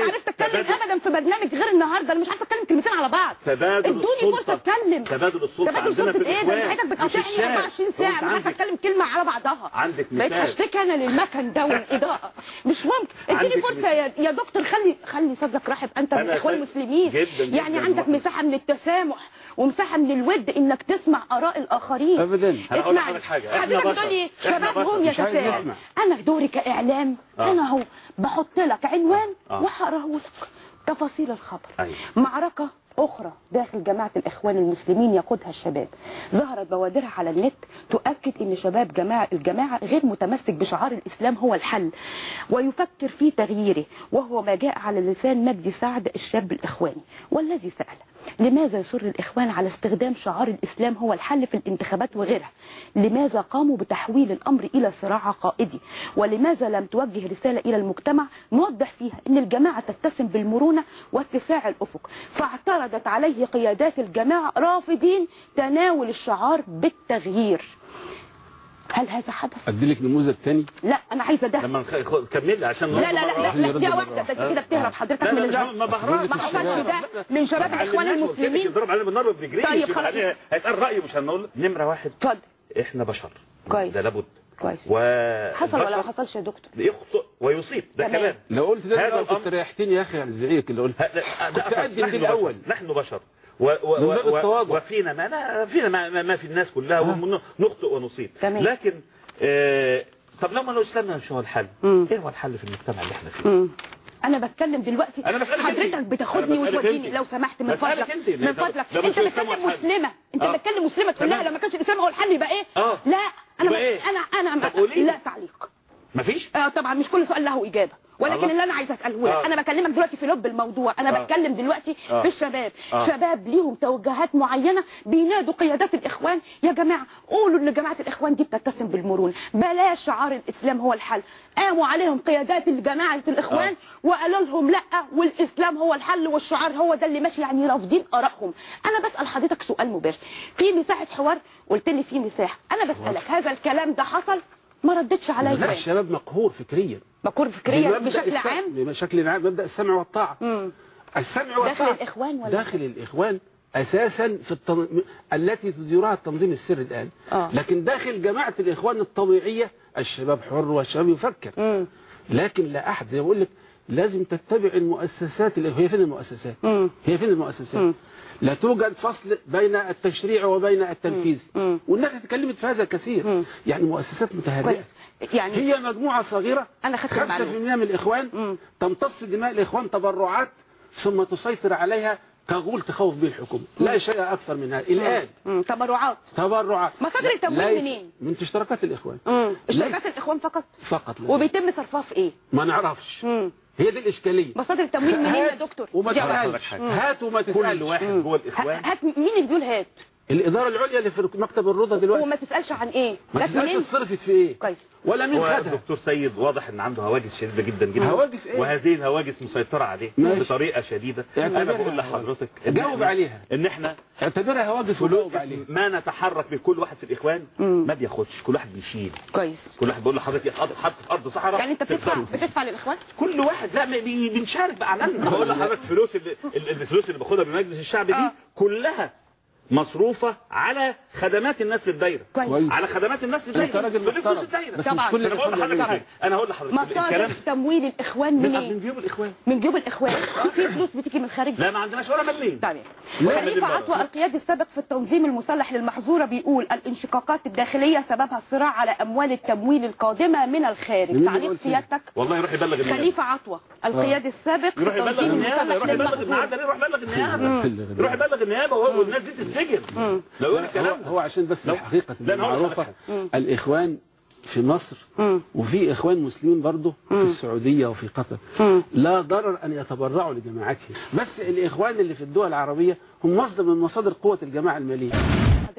اتكلم تبادل- ابدا في برنامج غير النهارده انا مش عارفه اتكلم كلمتين على بعض تبادل ادوني السلطة فرصه اتكلم تبادل السلطة تبادل عندنا في سلطة ايه ده الإخوان انت حضرتك مش بتقاطعني الشارع. 24 هو ساعه أنت مش عارفه عندك- اتكلم كلمه على بعضها عندك بقيت مثال. هشتكي انا للمكن ده والاضاءه مش ممكن اديني عندك فرصه يا, يا دكتور خلي خلي صدرك رحب انت من أنا الاخوان شايف- المسلمين جداً جداً يعني عندك واحد. مساحه من التسامح ومساحه من الود انك تسمع اراء الاخرين ابدا أنا أقول اسمعني لحضرتك حاجة. إحنا حضرتك بشر. بتقول لي إحنا شباب بشر. هم مش عايز يتساءل نسمع. انا دوري كاعلام آه. انا اهو بحط لك عنوان آه. وهقراه لك تفاصيل الخبر أيوة. معركة أخرى داخل جماعة الإخوان المسلمين يقودها الشباب ظهرت بوادرها على النت تؤكد أن شباب جماعة الجماعة غير متمسك بشعار الإسلام هو الحل ويفكر في تغييره وهو ما جاء على لسان مجدي سعد الشاب الإخواني والذي سأل لماذا يصر الإخوان على استخدام شعار الإسلام هو الحل في الانتخابات وغيرها لماذا قاموا بتحويل الأمر إلى صراع عقائدي ولماذا لم توجه رسالة إلى المجتمع نوضح فيها أن الجماعة تتسم بالمرونة واتساع الأفق فاعترضت عليه قيادات الجماعة رافضين تناول الشعار بالتغيير هل هذا حدث؟ ادي لك نموذج تاني لا أنا عايزة ده لما نخ- خ- كمل عشان لا لا لا نرد لا, مرة لا يرد دي مرة واحدة واحدة. بس كده بتهرب حضرتك لا، من لا، الجواب ما بهرب. ما حصلش ده من شباب الإخوان المسلمين ضرب علينا بالنار ما بنجريش طيب، يبقى خلاص. علينا- هيتقال رأيه مش هنقول نمرة واحد اتفضل احنا بشر كويس. ده لابد كويس و حصل ولا ما البشر حصلش يا دكتور؟ يخطئ ويصيب ده تمام. كلام لو قلت ده هذا الأول كنت الأمر- ريحتني يا اخي على الزعيق اللي قلت ه- لا، ده كنت أصلاً أقدم دي نحن الأول. بشر. نحن بشر و و من باب و التواضع. وفينا ما لا فينا ما, ما- ما في الناس كلها آه. ونخطئ ونصيب تمام. لكن آه طب لما لو الاسلام مش هو الحل مم. ايه هو الحل في المجتمع اللي احنا فيه مم. انا بتكلم دلوقتي أنا بسألك حضرتك أنت. بتاخدني أنا بسألك وتوديني أنت. لو سمحت من بسألك فضلك أنت. من لا، فضلك ده مش انت الإسلام بتكلم هو الحل. مسلمه انت آه. بتكلم مسلمه تقول لها تمام. لو ما كانش الاسلام هو الحل يبقى ايه آه. لا انا يبقى إيه؟ انا انا طب قولي. لا تعليق مفيش آه طبعا مش كل سؤال له اجابه ولكن الله. اللي انا عايزه اساله لك آه. انا بكلمك دلوقتي في لب الموضوع انا آه. بتكلم دلوقتي آه. في الشباب آه. شباب ليهم توجهات معينه بينادوا قيادات الاخوان يا جماعه قولوا ان جماعه الاخوان دي بتتسم بالمرونه بلاش شعار الاسلام هو الحل قاموا عليهم قيادات جماعه الاخوان وقالوا لهم لا والاسلام هو الحل والشعار هو ده اللي ماشي يعني رافضين ارائهم انا بسال حضرتك سؤال مباشر في مساحه حوار قلت لي في مساحه انا بسالك هذا الكلام ده حصل ما ردتش لا عليا الشباب مقهور فكريا مكور فكريا بمبدأ بشكل الس- عام بشكل عام مبدأ السمع والطاعة مم. السمع داخل والطاعة الإخوان ولا داخل الإخوان أساسا في التن... التي تديرها التنظيم السري الآن آه. لكن داخل جماعة الإخوان الطبيعية الشباب حر والشباب يفكر مم. لكن لا أحد زي ما بقول لك لازم تتبع المؤسسات الإخ- هي فين المؤسسات مم. هي فين المؤسسات مم. لا توجد فصل بين التشريع وبين التنفيذ مم. والناس اتكلمت في هذا كثير مم. يعني مؤسسات متهرئة كويس يعني هي مجموعة صغيرة أنا خدت 5% المعلومة. من الإخوان مم. تمتص دماء الإخوان تبرعات ثم تسيطر عليها كغول تخوف به الحكومة لا شيء أكثر من هذا الآن مم. تبرعات تبرعات مصادر التمويل لا- منين؟ من اشتراكات الإخوان مم. اشتراكات الاخوان فقط فقط لا. وبيتم صرفها في ايه ما نعرفش مم. هي دي الإشكالية مصادر التمويل منين يا هات دكتور وما دي أولا. تسألش حاجة. هات وما كل تسألش واحد مم. جوه الاخوان هات مين اللي بيقول هات الإدارة العليا اللي في مكتب الرضا دلوقتي وما تسالش عن ايه ما جت تسألش منين صرفت في إيه كويس ولا مين هو خدها الدكتور سيد واضح ان عنده هواجس شديده جدا جدا هواجس إيه؟ وهذه الهواجس مسيطره عليه ماشي. بطريقه شديده اعتبرها انا بقول هواجس. لحضرتك إن جاوب إحنا- عليها. ان احنا اعتبرها هواجس وجاوب عليه ما نتحرك بكل واحد في الاخوان مم. ما بياخدش كل واحد بيشيل كويس كل واحد بيقول لحضرتك حط حط في ارض صحراء يعني انت بتدفع تتصرف. بتدفع للاخوان كل واحد لا ما بي- بنشارك باعمالنا بقول لحضرتك فلوس اللي ال- الفلوس اللي باخدها من مجلس الشعب دي آه. كلها مصروفة على خدمات الناس في الدايرة كويس على خدمات الناس في الدايرة انت راجل بفلوس محترم الدايرة بس طبعاً. مش كل انا بقول الإخوان لحضرتك بيعملوا حاجة. انا هقول لحضرتك مصادر الكلام تمويل الاخوان من منين من جيوب الاخوان من جيوب الاخوان في فلوس بتيجي من الخارج لا ما عندناش ولا مليم تمام ولا خليفة مليم عطوة مرة. القيادي السابق في التنظيم المسلح للمحظورة بيقول الانشقاقات الداخلية سببها الصراع على أموال التمويل القادمة من الخارج مين اللي تعليق قلت كده؟ سيادتك والله يروح يبلغ النيابة خليفة عطوة القيادي السابق في يروح يبلغ التنظيم النيابة المسلح يروح يبلغ للمحظورة المعدل يروح يبلغ النيابة مم. يروح يبلغ النيابة وهو والناس دي تتسجن لو يقول هو, الكلام هو عشان بس لو- الحقيقة لا، أنا هقول المعروفة لحضرتك الإخوان في مصر مم. وفي إخوان مسلمين برضه في السعودية وفي قطر مم. لا ضرر أن يتبرعوا لجماعتهم بس الإخوان اللي في الدول العربية هم مصدر من مصادر قوة الجماعة المالية حضرتك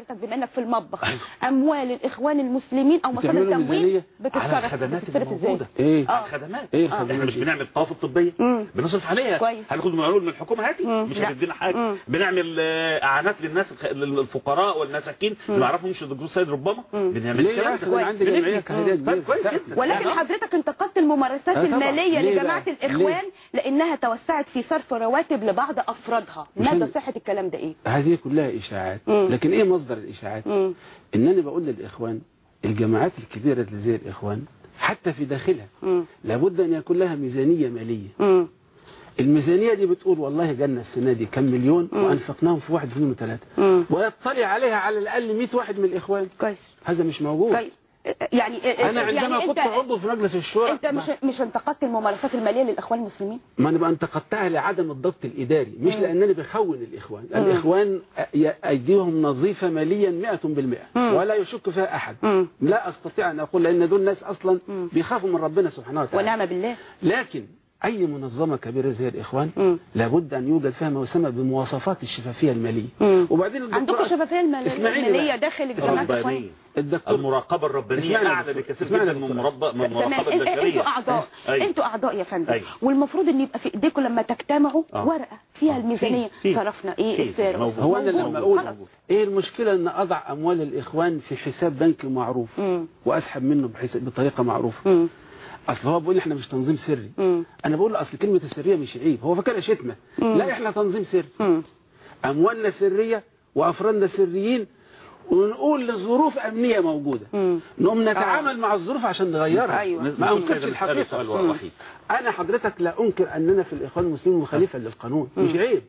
حضرتك بما انك في المطبخ اموال الاخوان المسلمين او مصادر بتعملوا تمويل ميزانية على بتتصرف الخدمات بتتصرف اللي ازاي موجودة. ايه آه. الخدمات ايه احنا الخدمات مش دي؟ بنعمل طوافة طبية مم. بنصرف عليها كويس. هناخد معلول من الحكومة هاتي مم. مش لا. هتدينا حاجة مم. بنعمل آه، اعانات للناس الخ- للفقراء والمساكين اللي ما يعرفهمش الدكتور سيد ربما بنعمل ليه الكلام يا ده. اخي انا عندي بنبني. جمعيه خيريه طيب كبيره كويس لا. جدا ولكن آه. حضرتك انتقدت الممارسات آه طبعا. المالية ليه لجماعة بقى؟ الإخوان لأنها توسعت في صرف رواتب لبعض أفرادها مش مدى أنا- صحة الكلام ده إيه؟ هذه كلها اشاعات مم. لكن ايه مصدر الاشاعات مم. انني بقول للاخوان الجماعات الكبيره اللي زي الاخوان حتى في داخلها مم. لابد ان يكون لها ميزانيه ماليه مم. الميزانيه دي بتقول والله جالنا السنه دي كم مليون مم. وانفقناهم في واحد اثنين وثلاثه مم. ويطلع عليها على الاقل 100 واحد من الاخوان كويس هذا مش موجود طيب يعني انا عندما يعني كنت انت عضو في مجلس الشورى انت مش مش انتقدت الممارسات الماليه للاخوان المسلمين ما انا بقى انتقدتها لعدم الضبط الاداري مش مم. لانني بخون الاخوان مم. الاخوان أ- ايديهم نظيفه ماليا 100% مم. ولا يشك فيها احد مم. لا استطيع ان اقول لان دول ناس اصلا مم. بيخافوا من ربنا سبحانه وتعالى ونعم بالله لكن اي منظمه كبيره زي الاخوان مم. لابد ان يوجد فيها ما يسمى بمواصفات الشفافيه الماليه مم. وبعدين الدكتور عندكم شفافيه المال- اسمعيني الماليه بقى. داخل جماعه الاخوان الربانية الدكتور المراقبة الربانية اسمعني يا أعلى دكتور. بكثير اسمعني جدا يا من دكتور. مربى من تمام المراقبة إن- البشرية انتوا اعضاء أيوة. انتوا اعضاء يا فندم أيوة. والمفروض ان يبقى في ايديكم لما تجتمعوا آه. ورقه فيها آه. الميزانيه في- في- صرفنا ايه في- السعر موجود. هو انا موجود. لما اقول خلاص. ايه المشكله ان اضع اموال الاخوان في حساب بنكي معروف مم. واسحب منه بحيث بطريقه معروفه مم. اصل هو بيقول لي احنا مش تنظيم سري مم. انا بقول له اصل كلمه السريه مش عيب هو فاكرها شتمه مم. لا احنا تنظيم سري مم. اموالنا سريه وافرادنا سريين ونقول لظروف امنيه موجوده مم. نقوم نتعامل مع الظروف عشان نغيرها أيوة. ما انكرش الحقيقه سؤال مم. وحيد انا حضرتك لا انكر اننا في الاخوان المسلمين مخالفه للقانون مش عيب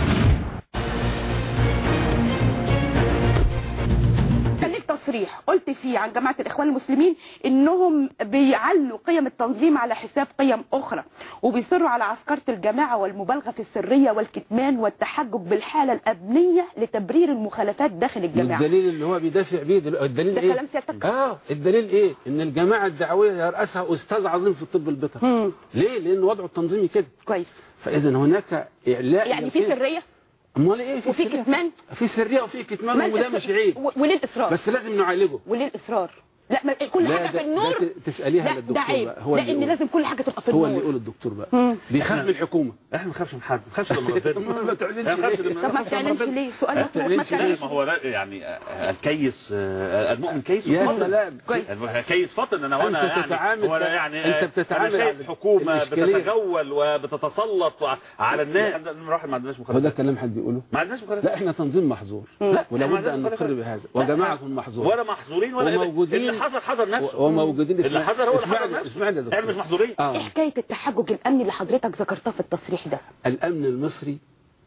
كان ليك تصريح قلت فيه عن جماعة الإخوان المسلمين إنهم بيعلوا قيم التنظيم على حساب قيم أخرى وبيصروا على عسكرة الجماعة والمبالغة في السرية والكتمان والتحجج بالحالة الأمنية لتبرير المخالفات داخل الجماعة الدليل اللي هو بيدافع بيه دل... الدليل ده ايه كلام سيادتك اه الدليل ايه ان الجماعه الدعويه يرأسها استاذ عظيم في الطب البيطري مم. ليه لان وضعه التنظيمي كده كويس فاذا هناك اعلاء يعني في للقيم. سرية امال ايه في وفي سرية؟ كتمان في سريه وفي كتمان ما وده أنت- مش عيب و- وليه الإصرار بس لازم نعالجه وليه الإصرار لا ما كل لا حاجة ده- في النور ده ت- تساليها لا ده للدكتور عيب بقى هو اللي لأن يقول. لازم كل حاجة تبقى في هو اللي النور يقول الدكتور بقى مم. بيخاف من الحكومه احنا ما نخافش من حد ما نخافش من ربنا ما تعلنش ما نخافش ليه؟ من- طب ما نخاف من بتعلنش ربنا. ليه سؤال ما مطروح ما بتعلنش ليه؟ بتعلنش ما هو لا يعني آه، الكيس آه، المؤمن كيس يا فطن. سلام كويس كيس فطن انا وانا أنت يعني تتعامل هو أنا ك- يعني أنت آه، بتتعامل انا شايف على حكومه الإشكالية. بتتجول وبتتسلط على الناس عندنا راح ما عندناش هو ده مخالفات كلام حد بيقوله ما عندناش لا مخالفات احنا تنظيم محظور لا، ولا إحنا بد ان عندنا نقر مخالفات. بهذا لا، وجماعه محظور ولا محظورين ولا وموجودين- اللي حصل حصل نفسه وموجودين اللي اسمع- حصل هو اللي اسمعني- حصل نفسه اسمعني يا دكتور. احنا مش محظورين ايه اه حكايه التحجج الامني اللي حضرتك ذكرتها في التصريح ده الامن المصري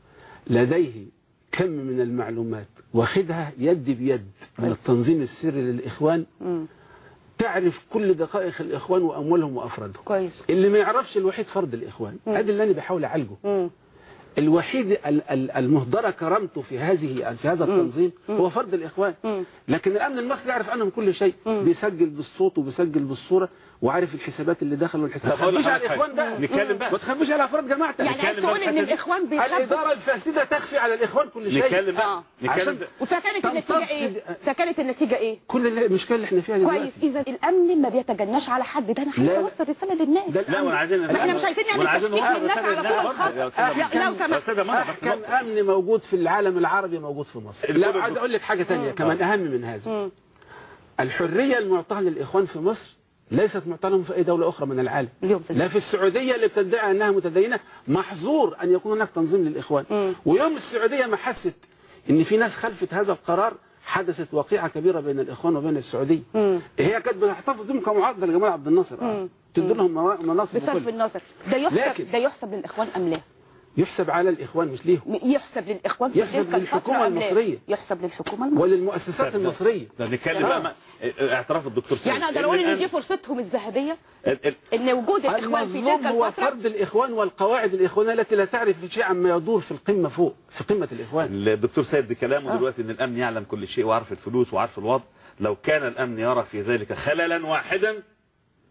لديه كم من المعلومات واخدها يد بيد من التنظيم السري للاخوان مم. تعرف كل دقائق الاخوان واموالهم وافرادهم كويس اللي ما يعرفش الوحيد فرد الاخوان مم. ادي اللي انا بحاول اعالجه مم. الوحيد ال- ال- المهدرة كرامته في هذه في هذا التنظيم هو فرد الإخوان مم. لكن الأمن المصري يعرف عنهم كل شيء مم. بيسجل بالصوت وبيسجل بالصورة وعارف الحسابات اللي دخل والحسابات ما طب أقول تخبيش على لحضرتك الإخوان حاجة. بقى نتكلم بقى. ما تخبيش على أفراد جماعتك يعني عايز نتكلم تقول بقى ان الحتة دي. الاخوان بيخبوا الإدارة الفاسدة تخفي على الإخوان كل شيء نتكلم بقى آه. نتكلم عشان- بقى. فكانت النتيجه تنتصر- ايه فكانت النتيجه ايه كل اللي- المشكلة اللي احنا فيها كويس دلوقتي اذا الامن ما بيتجناش على حد ده انا لا، عايز لا. اوصل رساله للناس ده لا وانا عايزين ما احنا مش عايزين نعمل وأنا عايزين تشكيك نوقف للناس على رسالة طول للناس. الخط. يا أستاذة لا، منى. لو سمحت. يا أستاذة منى، بس أحكم أمن موجود في العالم العربي موجود في مصر الكل لا عايز أقول لك حاجة تانية كمان أهم من هذا مم. الحرية المعطاة للإخوان في مصر ليست معطاة لهم في أي دولة أخرى من العالم اليوم في لا في السعودية اللي بتدعي أنها متدينة محظور أن يكون هناك تنظيم للإخوان مم. ويوم السعودية ما حست أن في ناس خلفت هذا القرار حدثت وقيعة كبيرة بين الإخوان وبين السعودية مم. هي كانت بتحتفظ بهم كمعارضة لجمال عبد الناصر آه. مم. تدي لهم موا- مناصب بصرف وكل النظر ده يحسب لكن- ده يحسب للاخوان ام لا يحسب على الإخوان مش ليهم م- يحسب للاخوان في يحسب تلك الفترة للحكومة أم لا؟ المصرية. يحسب للحكومه المصريه وللمؤسسات المصرية ده نتكلم آه. بقى ما- اعتراف الدكتور سيد يعني اقدر اقول ان دي فرصتهم الذهبيه ال- ال- ان وجود الاخوان في المظلوم تلك هو الفتره فرد الإخوان والقواعد الإخوانية التي لا تعرف شيء عما يدور في القمة فوق في قمة الإخوان الدكتور سيد بكلامه آه. دلوقتي ان الامن يعلم كل شيء وعارف الفلوس وعارف الوضع لو كان الامن يرى في ذلك خللا واحدا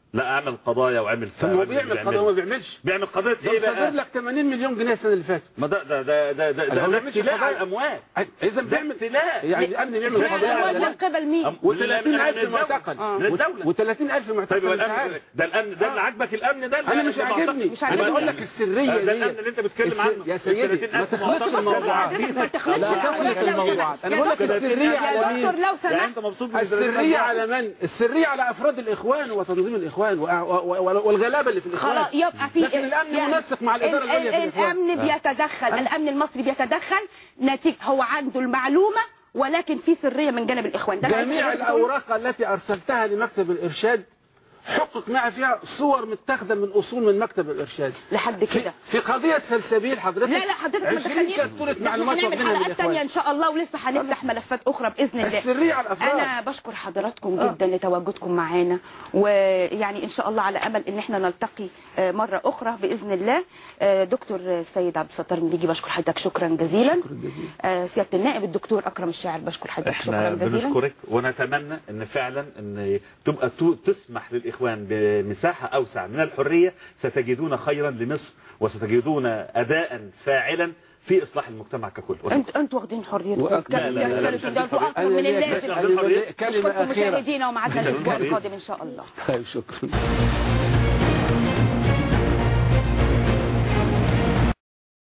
لا اعمل قضايا وعمل طب هو فعل بيعمل بيعمل- قضايا وما بيعملش بيعمل قضيه ده ايه صدر بقى لك 80 مليون جنيه السنه اللي فاتت ما ده ده ده ده ده, أنا ده, ما ده بعملش ابتلاء قضايا. على الاموال اذا ده بيعمل ابتلاء يعني الامن بيعمل لا، قضايا هو ولا من لا قبل مين أم- و30 للأمن- ألف للدولة. معتقل آه. للدولة و30 ألف طيب معتقل هو انت الامن عارف ده الامن ده اللي عاجبك الامن ده انا مش عاجبني مش انا عاجبني. بقول لك السريه ده دي الامن اللي انت بتتكلم السر- عنه يا سيدي ما 30,000 تخلطش معتقل. الموضوعات ما تخلطش لا الموضوعات. تخلط الموضوعات انا يا بقول لك دكتور- السريه يا على مين دكتور لو يعني سمحت انت مبسوط من السريه على من السريه على افراد الاخوان وتنظيم الاخوان وأ- و- و- والغلابه اللي في الاخوان خلاص يبقى في لكن الامن يعني منسق مع الاداره ال- العليا في ال- الاخوان الامن بيتدخل الامن المصري بيتدخل نتيجه هو عنده المعلومه ولكن في سريه من جانب الاخوان ده اللي جميع عايز أقوله. الاوراق التي ارسلتها لمكتب الارشاد حقق معها فيها صور متاخده من اصول من مكتب الارشاد لحد في, كده في قضيه سلسبيل حضرتك لا لا حضرتك ما 20 تخلينيش كرتونه ده معلومات احنا هنعمل واخدينها من حلقات تانية الاخوان ان شاء الله ولسه هنفتح ملفات اخرى باذن الله السريه على الافراد انا بشكر حضراتكم آه. جدا لتواجدكم معانا ويعني ان شاء الله على امل ان احنا نلتقي آه، مره اخرى باذن الله آه، دكتور سيد عبد الستار المليجي بشكر حضرتك شكرا جزيلا شكرا جزيلا آه، سياده النائب الدكتور اكرم الشاعر بشكر حضرتك احنا شكرا جزيلا بنشكرك ونتمنى ان فعلا ان تبقى تو- تسمح للاخوان بمساحه اوسع من الحريه ستجدون خيرا لمصر وستجدون اداء فاعلا في اصلاح المجتمع ككل انت انتوا واخدين حريتكم وأكد- لا، لا، لا، لا، مش كانوا واخدين اكثر من أنا ليا اللازم واخدين حرية. كلمه اشكركم اخيره مشاهدينا ومعنا الاسبوع القادم ان شاء الله طيب شكرا